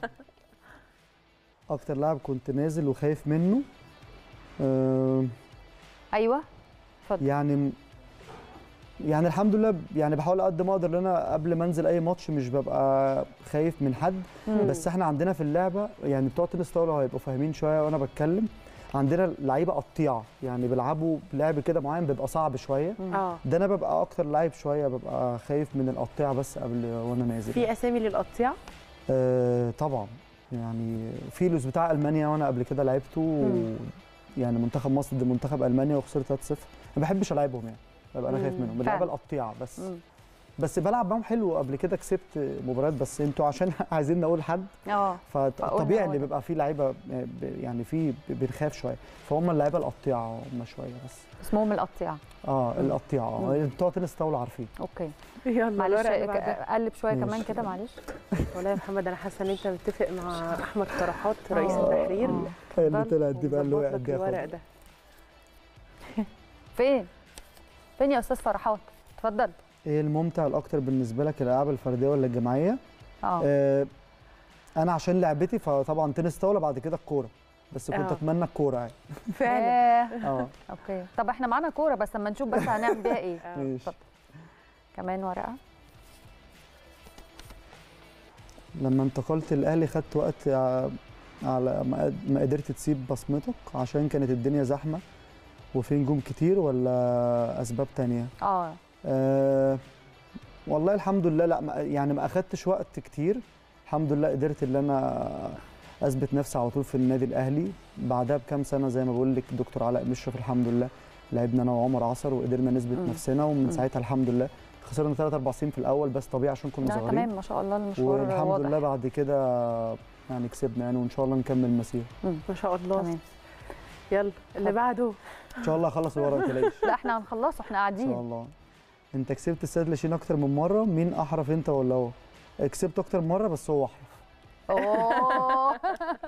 اكتر لاعب كنت نازل وخايف منه آه، ايوه اتفضل يعني يعني الحمد لله يعني بحاول قد ما اقدر ان انا قبل ما انزل اي ماتش مش ببقى خايف من حد مم. بس احنا عندنا في اللعبه يعني بتوع تنس طاوله هيبقوا فاهمين شويه وانا بتكلم عندنا لعيبه قطيعه يعني بيلعبوا لعب كده معين بيبقى صعب شويه اه ده انا ببقى اكتر لعيب شويه ببقى خايف من القطيعه بس قبل وانا نازل في اسامي للقطيع آه طبعا يعني فيلوس بتاع المانيا وانا قبل كده لعبته مم. يعني منتخب مصر ضد منتخب المانيا وخسرت 3-0 ما بحبش العبهم يعني ببقى انا خايف مم. منهم اللعيبه فعلا. القطيعه بس مم. بس بلعب معاهم حلو قبل كده كسبت مباريات بس انتوا عشان عايزين نقول حد اه فطبيعي هو اللي ده. بيبقى فيه لعيبه ب- يعني فيه بنخاف شويه فهم اللعيبه القطيعه هم شويه بس اسمهم القطيعه اه القطيعه اه مم. بتوع تنس طاوله عارفين اوكي يلا معلش الورقة اللي بعدها. ك- قلب شويه ماشي. كمان كده معلش والله يا محمد انا حاسه ان انت متفق مع احمد فرحات رئيس آه. التحرير آه. اللي اتفضل. طلعت دي بقى اللي ومظبط وقعت لك دي الورق خالص. ده فين فين يا استاذ فرحات اتفضل ايه الممتع الاكتر بالنسبه لك الالعاب الفرديه ولا الجماعيه؟ اه آه انا عشان لعبتي فطبعا تنس طاوله بعد كده الكوره بس كنت آه. اتمنى الكوره يعني فعلا ياه. اه اوكي طب احنا معانا كوره بس اما نشوف بس هنعمل بيها ايه آه. ماشي اتفضل. كمان ورقه لما انتقلت الاهلي خدت وقت ع- على ما قد- ما قدرت تسيب بصمتك عشان كانت الدنيا زحمه وفي نجوم كتير ولا اسباب تانية اه أه والله الحمد لله لا ما- يعني ما اخدتش وقت كتير الحمد لله قدرت ان انا اثبت نفسي على طول في النادي الاهلي بعدها بكام سنه زي ما بقول لك دكتور علاء مشرف الحمد لله لعبنا انا وعمر عصر وقدرنا نثبت مم. نفسنا ومن مم. ساعتها الحمد لله خسرنا ثلاث اربع سنين في الاول بس طبيعي عشان كنا لا صغيرين تمام ما شاء الله المشوار والحمد واضح لله بعد كده يعني كسبنا يعني وان شاء الله نكمل مسير ما شاء الله تمام يلا اللي اتفضل. بعده ان شاء الله اخلص الورق ما تلاقيش لا احنا هنخلصه احنا ان شاء قاعدين الله انت كسبت السيد لاشين اكتر من مره مين احرف انت ولا هو كسبت اكتر من مره بس هو احرف اوه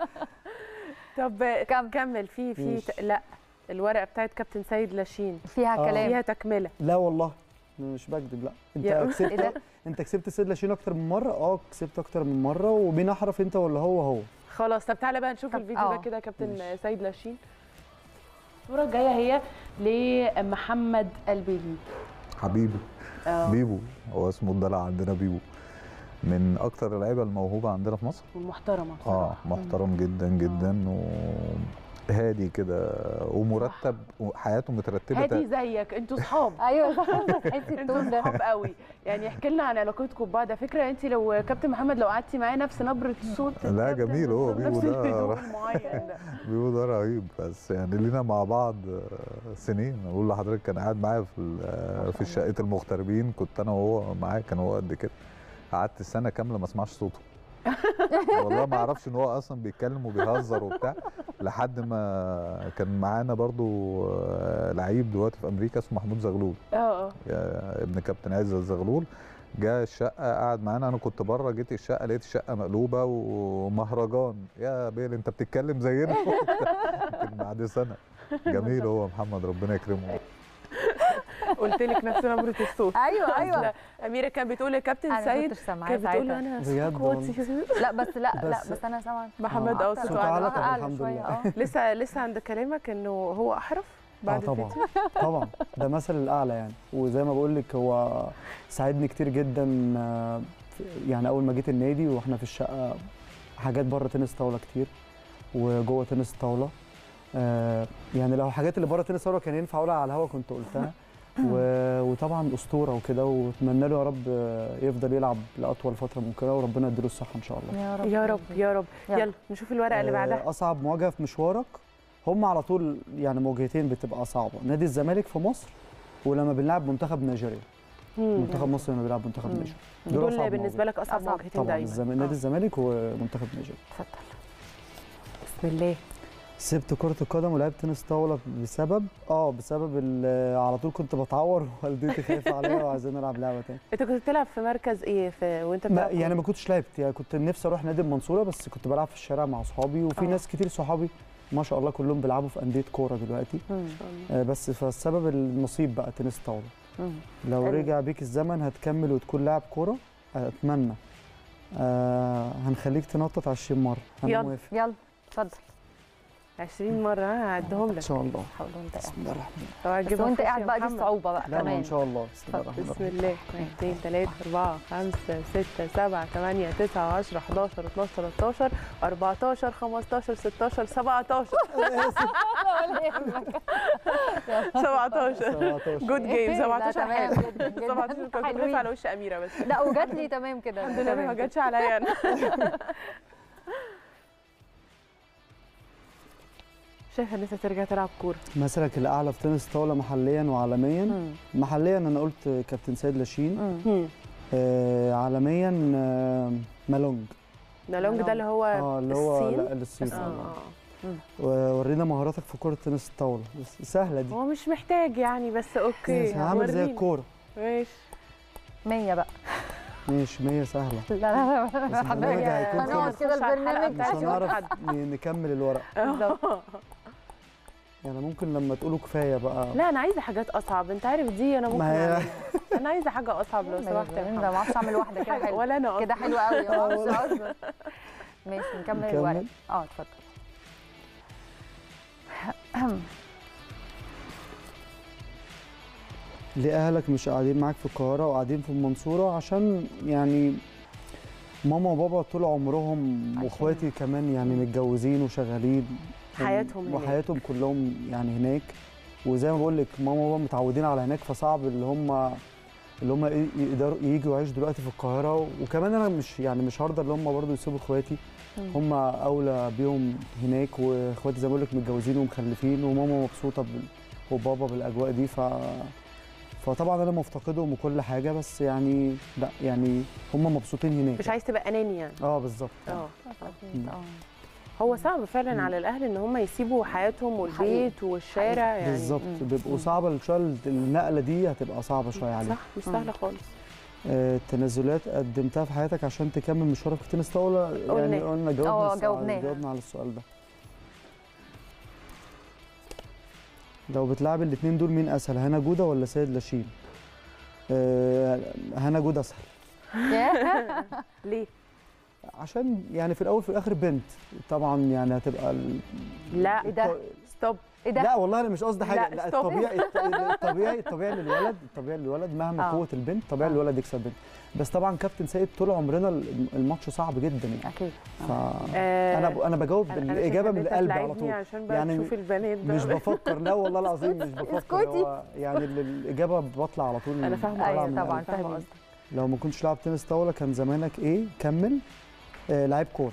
طب كم؟ كمل في في ماشي. ت- لا الورقه بتاعت كابتن سيد لاشين فيها آه. كلام فيها تكمله لا والله مش بكذب لا يا- انت ايه ده كسبت انت كسبت السيد لاشين اكتر من مره اه كسبت اكتر من مره ومين احرف انت ولا هو هو خلاص طب تعالى بقى نشوف طب- الفيديو ده آه. كده يا كابتن ماشي. سيد لاشين الصوره الجايه هي لمحمد البيبي حبيبي آه، بيبو هو اسمه الدلع عندنا بيبو من اكتر اللعيبه الموهوبه عندنا في مصر والمحترمه اه بصراحه محترم جدا جدا وهادي كده ومرتب وحياته مترتبه هادي زيك انتوا صحاب ايوه صح تحسي انتوا التون ده صحاب قوي يعني احكي لنا عن علاقتكم ببعض فكره انت لو كابتن محمد لو قعدتي معاه نفس نبره الصوت لا، الكابتن جميل هو نفس بيبو ده الهدوء رح- المعين ده بيبو ده رهيب بس يعني لينا مع بعض آه، سنين اقول لحضرتك كان قاعد معايا في ال- آه، في شقه المغتربين كنت انا وهو معاه كان هو قد كده قعدت سنه كامله ما اسمعش صوته والله ما اعرفش ان هو اصلا بيتكلم وبيهزر وبتاع لحد ما كان معانا برضو آه، لعيب دلوقتي في امريكا اسمه محمود زغلول اه اه يا ابن كابتن عز الزغلول جه الشقه قعد معانا انا كنت بره جيت الشقه لقيت الشقه مقلوبه ومهرجان يا بيل انت بتتكلم زينا يمكن بعد سنه جميل هو محمد ربنا يكرمه قلت لك نفس نبره الصوت ايوه ايوه أصل اميره كانت بتقول لكابتن انا ما سيد كنتش سامعاه كانت بتقول له ساعتها انا بجد صوتك والله. واطي لا بس لا لا بس- بس انا سامعه محمد اه أكتر. صوته صوته أعلى اعلى طبعاً، أعلى الحمد شوية، لله. اه لسه لسه عند كلامك انه هو احرف اه بعد طبعا الفيديو طبعا ده مثل الاعلى يعني وزي ما بقول لك هو ساعدني كتير جدا آه، في- يعني اول ما جيت النادي واحنا في الشقه حاجات بره تنس طاوله كتير وجوه تنس طاوله آه، يعني لو الحاجات اللي بره تنس طاوله كان ينفع اقولها على الهوا كنت قلتها و- وطبعا اسطوره وكده واتمنى له يا رب آه، يفضل يلعب لاطول فتره ممكنه وربنا يديله الصحه ان شاء الله يا رب يا رب يا رب يلا. يلا نشوف الورقه اللي آه، بعدها اصعب مواجهه في مشوارك هم على طول يعني مواجهتين بتبقى صعبه نادي الزمالك في مصر ولما بنلعب منتخب نيجيريا مم. منتخب مصر لما بيلعب منتخب مم. نيجيريا دول أصعب بالنسبه لك اصعب أصعب. مواجهتين طبعا دايما الزم... آه. نادي الزمالك ومنتخب نيجيريا اتفضل بسم الله سبت كرة القدم ولعبت تنس طاولة بسبب اه بسبب ال- على طول كنت بتعور والدتي خايفة عليا وعايزين نلعب لعبة تاني انت كنت بتلعب في مركز ايه في وانت ما بتلعب يعني كورة؟ ما كنتش لعبت يعني كنت نفسي اروح نادي المنصورة بس كنت بلعب في الشارع مع اصحابي وفي آه. ناس كتير صحابي ما شاء الله كلهم بيلعبوا في أندية كورة دلوقتي مم. آه بس فالسبب النصيب بقى تنس طاولة مم. لو حلو. رجع بيك الزمن هتكمل وتكون لاعب كوره اتمنى آه هنخليك تنطط 20 مره انا يلا. موافق يلا اتفضل 20 مره ها هعدهم ان لك شاء الله حاول وانت قاعد بسم الله الرحمن الرحيم اوعى بس تجيبها وانت في وشي قاعد يا بقى دي محمد. الصعوبه بقى لا ما كمان ان شاء الله بسم الله الرحمن بسم الرحيم الله 1 2 3 4 5 6 7 8 9 10 11 12 13 14 15 16 17 17 17 جود جيم لا، 17 تمام حلو جدا جدا 17 كنت حلوين. خايفه على وش اميره بس لا وجات لي تمام كده الحمد لله تمام ما كده. جاتش عليا انا شايفه الناس هترجع تلعب كوره مثلك الاعلى في تنس طاوله محليا وعالميا مم. محليا انا قلت كابتن سيد لاشين مم. آه عالميا آه مالونج نالونج ده اللي هو اه اللي هو الصين لا الصين آه، آه. آه. ورينا مهاراتك في كره تنس الطاوله بس سهله دي هو مش محتاج يعني بس اوكي عامل زي وريني. الكوره ماشي 100 بقى ماشي 100 سهله لا لا بس لا البرنامج هيكون هنقعد خلص. كده نخش على الحلقة البرنامج مش بتاعتي هنعرف حد. ن- نكمل الورق بالظبط يعني ممكن لما تقولوا كفايه بقى لا انا عايزه حاجات اصعب انت عارف دي انا ممكن ما هي- أعملها. انا عايزه حاجه اصعب لو سمحت يا ده محمد. ما اعرفش اعمل واحده كده حلوه ولا انا كده أصلاً. حلوه قوي ما اعرفش اصلا ماشي نكمل نكمل؟ الورق اه اتفضل ليه اهلك مش قاعدين معاك في القاهره وقاعدين في المنصوره عشان يعني ماما وبابا طول عمرهم عايشين. واخواتي كمان يعني متجوزين وشغالين حياتهم هناك. وحياتهم كلهم يعني هناك وزي ما بقول لك ماما وبابا متعودين على هناك فصعب اللي هم اللي هم ي- يقدروا يجوا يعيشوا دلوقتي في القاهره وكمان انا مش يعني مش هرضى اللي هم برضه يسيبوا اخواتي مم. هم اولى بيهم هناك واخواتي زي ما بقول لك متجوزين ومخلفين وماما مبسوطه بال... وبابا بالاجواء دي ف فطبعا انا مفتقدهم وكل حاجه بس يعني لا يعني هم مبسوطين هناك مش عايز تبقى اناني يعني اه بالظبط اه أكيد، اه هو صعب فعلا مم. على الاهل ان هم يسيبوا حياتهم حقيقي. والبيت والشارع يعني بالظبط مم. بيبقوا مم. صعبه الشويه النقله دي هتبقى صعبه شويه عليهم صح مش سهله خالص آه، التنازلات قدمتها في حياتك عشان تكمل مشوارك في التنس طاوله يعني قلنا. قلنا جاوبنا اه، السؤال- جاوبناها. جاوبنا على السؤال ده لو بتلعب الاثنين دول مين اسهل هنا جوده ولا سيد لاشين آه، هنا جوده اسهل ليه عشان يعني في الاول في الاخر بنت طبعا يعني هتبقى ال... لا ايه ده ستوب ايه ده لا والله انا مش قصدي حاجه لا، لا, stop. الطبيعي الطبيعي الطبيعي للولد الطبيعي للولد مهما آه. قوه البنت طبيعي آه. الولد يكسب بنت بس طبعا كابتن سيد طول عمرنا الم- الماتش صعب جدا يعني اكيد ف آه، انا ب... انا بجاوب أنا- أنا بالاجابه من شايفة إن أنت القلب على تلعبني طول عشان بقى يعني تشوف البنات ده مش بفكر لا والله العظيم مش بفكر اسكتي. هو يعني ال- الاجابه بطلع على طول انا من- فاهمه طالعة ايوه من طبعا القلب. فاهمة فاهمه قصدك. لو ما كنتش لاعب تنس طاوله كان زمانك ايه كمل آه لعيب كوره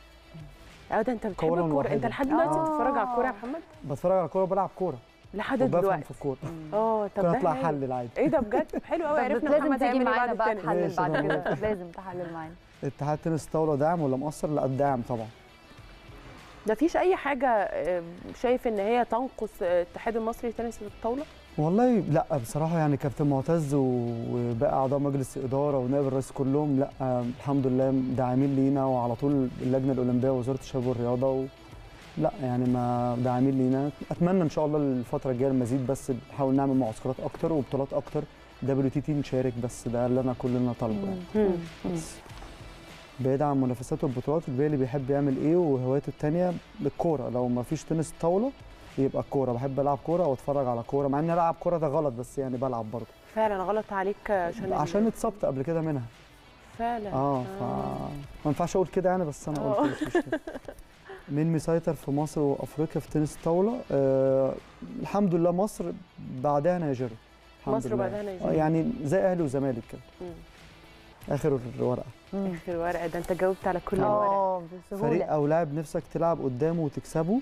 اه ده انت بتحب قولاً الكوره انت واحداً. لحد دلوقتي آه. بتتفرج على الكوره يا محمد بتفرج على الكوره وبلعب كوره لحد وبفهم دلوقتي في الكوره اه طب ممكن ده اطلع هايل. حلل عادي ايه ده بجد حلو قوي طب عرفنا لازم محمد تيجي هيعمل ايه معانا بعد بقى التاني تحلل ماشي، بعد أنا كده لازم تحلل معانا اتحاد تنس الطاوله داعم ولا مؤثر؟ لا داعم طبعا ده فيش اي حاجه آه، شايف ان هي تنقص آه، الاتحاد المصري لتنس الطاوله والله لا بصراحه يعني كابتن معتز و- وباقي اعضاء مجلس الاداره ونائب الرئيس كلهم لا آه، الحمد لله داعمين لينا وعلى طول اللجنه الاولمبيه ووزاره الشباب والرياضه و لا يعني ما داعمين لينا اتمنى ان شاء الله الفتره الجايه المزيد بس نحاول نعمل معسكرات اكتر وبطولات اكتر دبليو تي تي نشارك بس ده اللي انا كلنا طالبه يعني بس بعيد عن منافسات والبطولات الباقي اللي بيحب يعمل ايه وهوايته التانية الكوره لو ما فيش تنس طاوله يبقى الكوره بحب العب كوره واتفرج على كوره مع اني العب كوره ده غلط بس يعني بلعب برضه فعلا غلط عليك عشان عشان ال- اتصبت قبل كده منها فعلا اه ف ما ينفعش اقول كده يعني بس انا آه. قلت مش مشكله مين مسيطر في مصر وافريقيا في تنس الطاوله آه الحمد لله مصر بعدها نيجيريا الحمد مصر لله. بعدها آه نيجيريا. يعني زي اهلي وزمالك كده مم. اخر ورقه اخر ورقه ده انت جاوبت على كل الورق اه فريق بسهوله او لاعب نفسك تلعب قدامه وتكسبه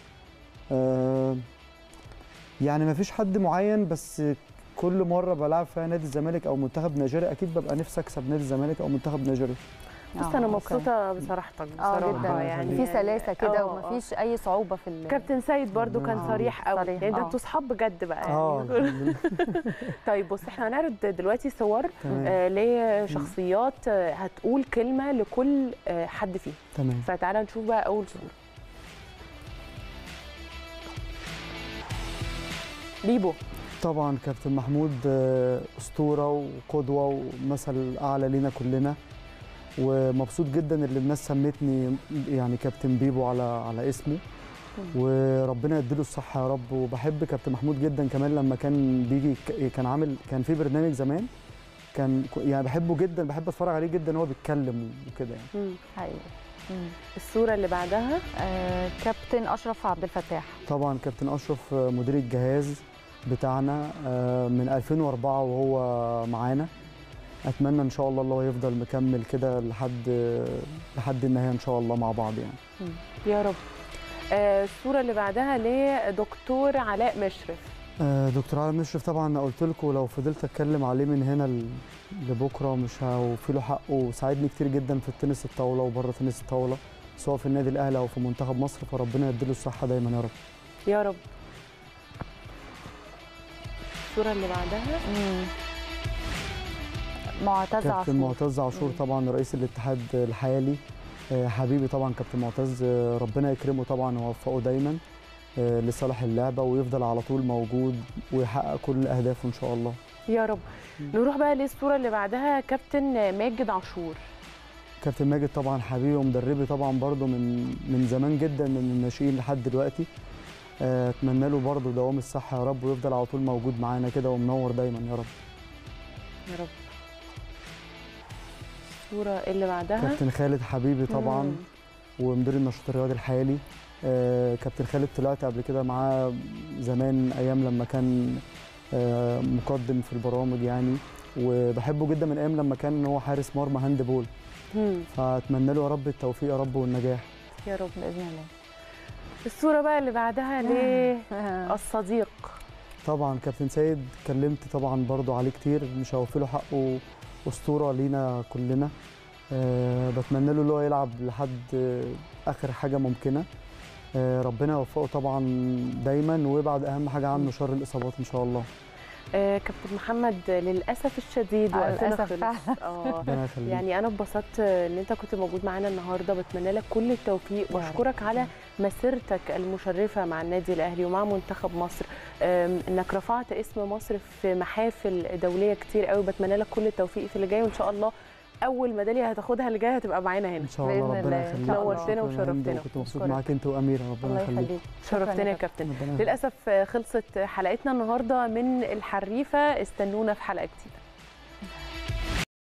آه يعني ما فيش حد معين بس كل مره بلعب فيها نادي الزمالك او منتخب نيجيريا اكيد ببقى نفسي اكسب نادي الزمالك او منتخب نيجيريا بص آه، انا أوكي. مبسوطه بصراحتك اه بصراحه جدا يعني في سلاسه كده آه، ومفيش اي صعوبه في ال- كابتن سيد برضو كان آه، صريح قوي صريح، يعني ده آه. انتوا صحاب بجد بقى اه يعني الحمد لله. طيب بص احنا هنعرض دلوقتي صور تمام آه لشخصيات آه هتقول كلمه لكل آه حد فيهم تمام فتعالى نشوف بقى اول صوره بيبو طبعا كابتن محمود آه، اسطوره وقدوه ومثل اعلى لينا كلنا ومبسوط جدا ان الناس سمتني يعني كابتن بيبو على على اسمه وربنا يديله الصحه يا رب وبحب كابتن محمود جدا كمان لما كان بيجي ك- كان عامل كان في برنامج زمان كان ك- يعني بحبه جدا بحب اتفرج عليه جدا وهو بيتكلم وكده يعني مم. حقيقي مم. الصوره اللي بعدها آه كابتن اشرف عبد الفتاح طبعا كابتن اشرف آه، مدير الجهاز بتاعنا آه، من 2004 وهو معانا اتمنى ان شاء الله الله يفضل مكمل كده لحد لحد النهايه ان شاء الله مع بعض يعني يا رب آه، الصوره اللي بعدها لدكتور علاء مشرف آه، دكتور علي مشرف طبعا انا قلت لكم لو فضلت اتكلم عليه من هنا ل- لبكره مش هوفي له حقه وساعدني كتير جدا في التنس الطاوله وبره تنس الطاوله سواء في النادي الاهلي او في منتخب مصر فربنا يديله الصحه دايما يا رب يا رب الصوره اللي بعدها مم. معتز كابتن عاشور معتز عاشور مم. طبعا رئيس الاتحاد الحالي آه، حبيبي طبعا كابتن معتز آه، ربنا يكرمه طبعا ويوفقه دايما آه، لصالح اللعبه ويفضل على طول موجود ويحقق كل اهدافه ان شاء الله يا رب مم. نروح بقى للصوره اللي بعدها كابتن ماجد عاشور كابتن ماجد طبعا حبيبي ومدربي طبعا برضه من من زمان جدا من الناشئين لحد دلوقتي آه، اتمنى له برضه دوام الصحه يا رب ويفضل على طول موجود معانا كده ومنور دايما يا رب يا رب الصوره اللي بعدها كابتن خالد حبيبي طبعا مم. ومدير النشاط الرياضي الحالي آه، كابتن خالد طلعت قبل كده معاه زمان ايام لما كان آه، مقدم في البرامج يعني وبحبه جدا من ايام لما كان هو حارس مرمى هاند بول مم. فاتمنى له يا رب التوفيق يا رب والنجاح يا رب باذن الله الصوره بقى اللي بعدها آه. للصديق طبعا كابتن سيد كلمت طبعا برضو عليه كتير مش هوفي له حقه اسطوره لينا كلنا أه بتمنى له اللي هو يلعب لحد آه، اخر حاجه ممكنه أه ربنا يوفقه طبعا دايما ويبعد اهم حاجه عنه شر الاصابات ان شاء الله آه كابتن محمد للاسف الشديد آه، وقتنا للأسف خلص فعلا. اه ربنا يخليك يعني انا اتبسطت ان انت كنت موجود معانا النهارده بتمنى لك كل التوفيق يا رب. واشكرك على مسيرتك المشرفه مع النادي الاهلي ومع منتخب مصر آم، انك رفعت اسم مصر في محافل دوليه كتير قوي بتمنى لك كل التوفيق في اللي جاي وان شاء الله اول ميداليه هتاخدها اللي جايه هتبقى معانا هنا ان شاء الله بإذن ربنا الله. يخليك نورتنا شكراً يا هند، وشرفتنا. وكنت مبسوط أشكرك. معاك انت واميره ربنا الله يخليك يخليك شكراً شرفتنا يا يا كابتن ربنا يخليك. للاسف خلصت حلقتنا النهارده من الحريفه استنونا في حلقه جديده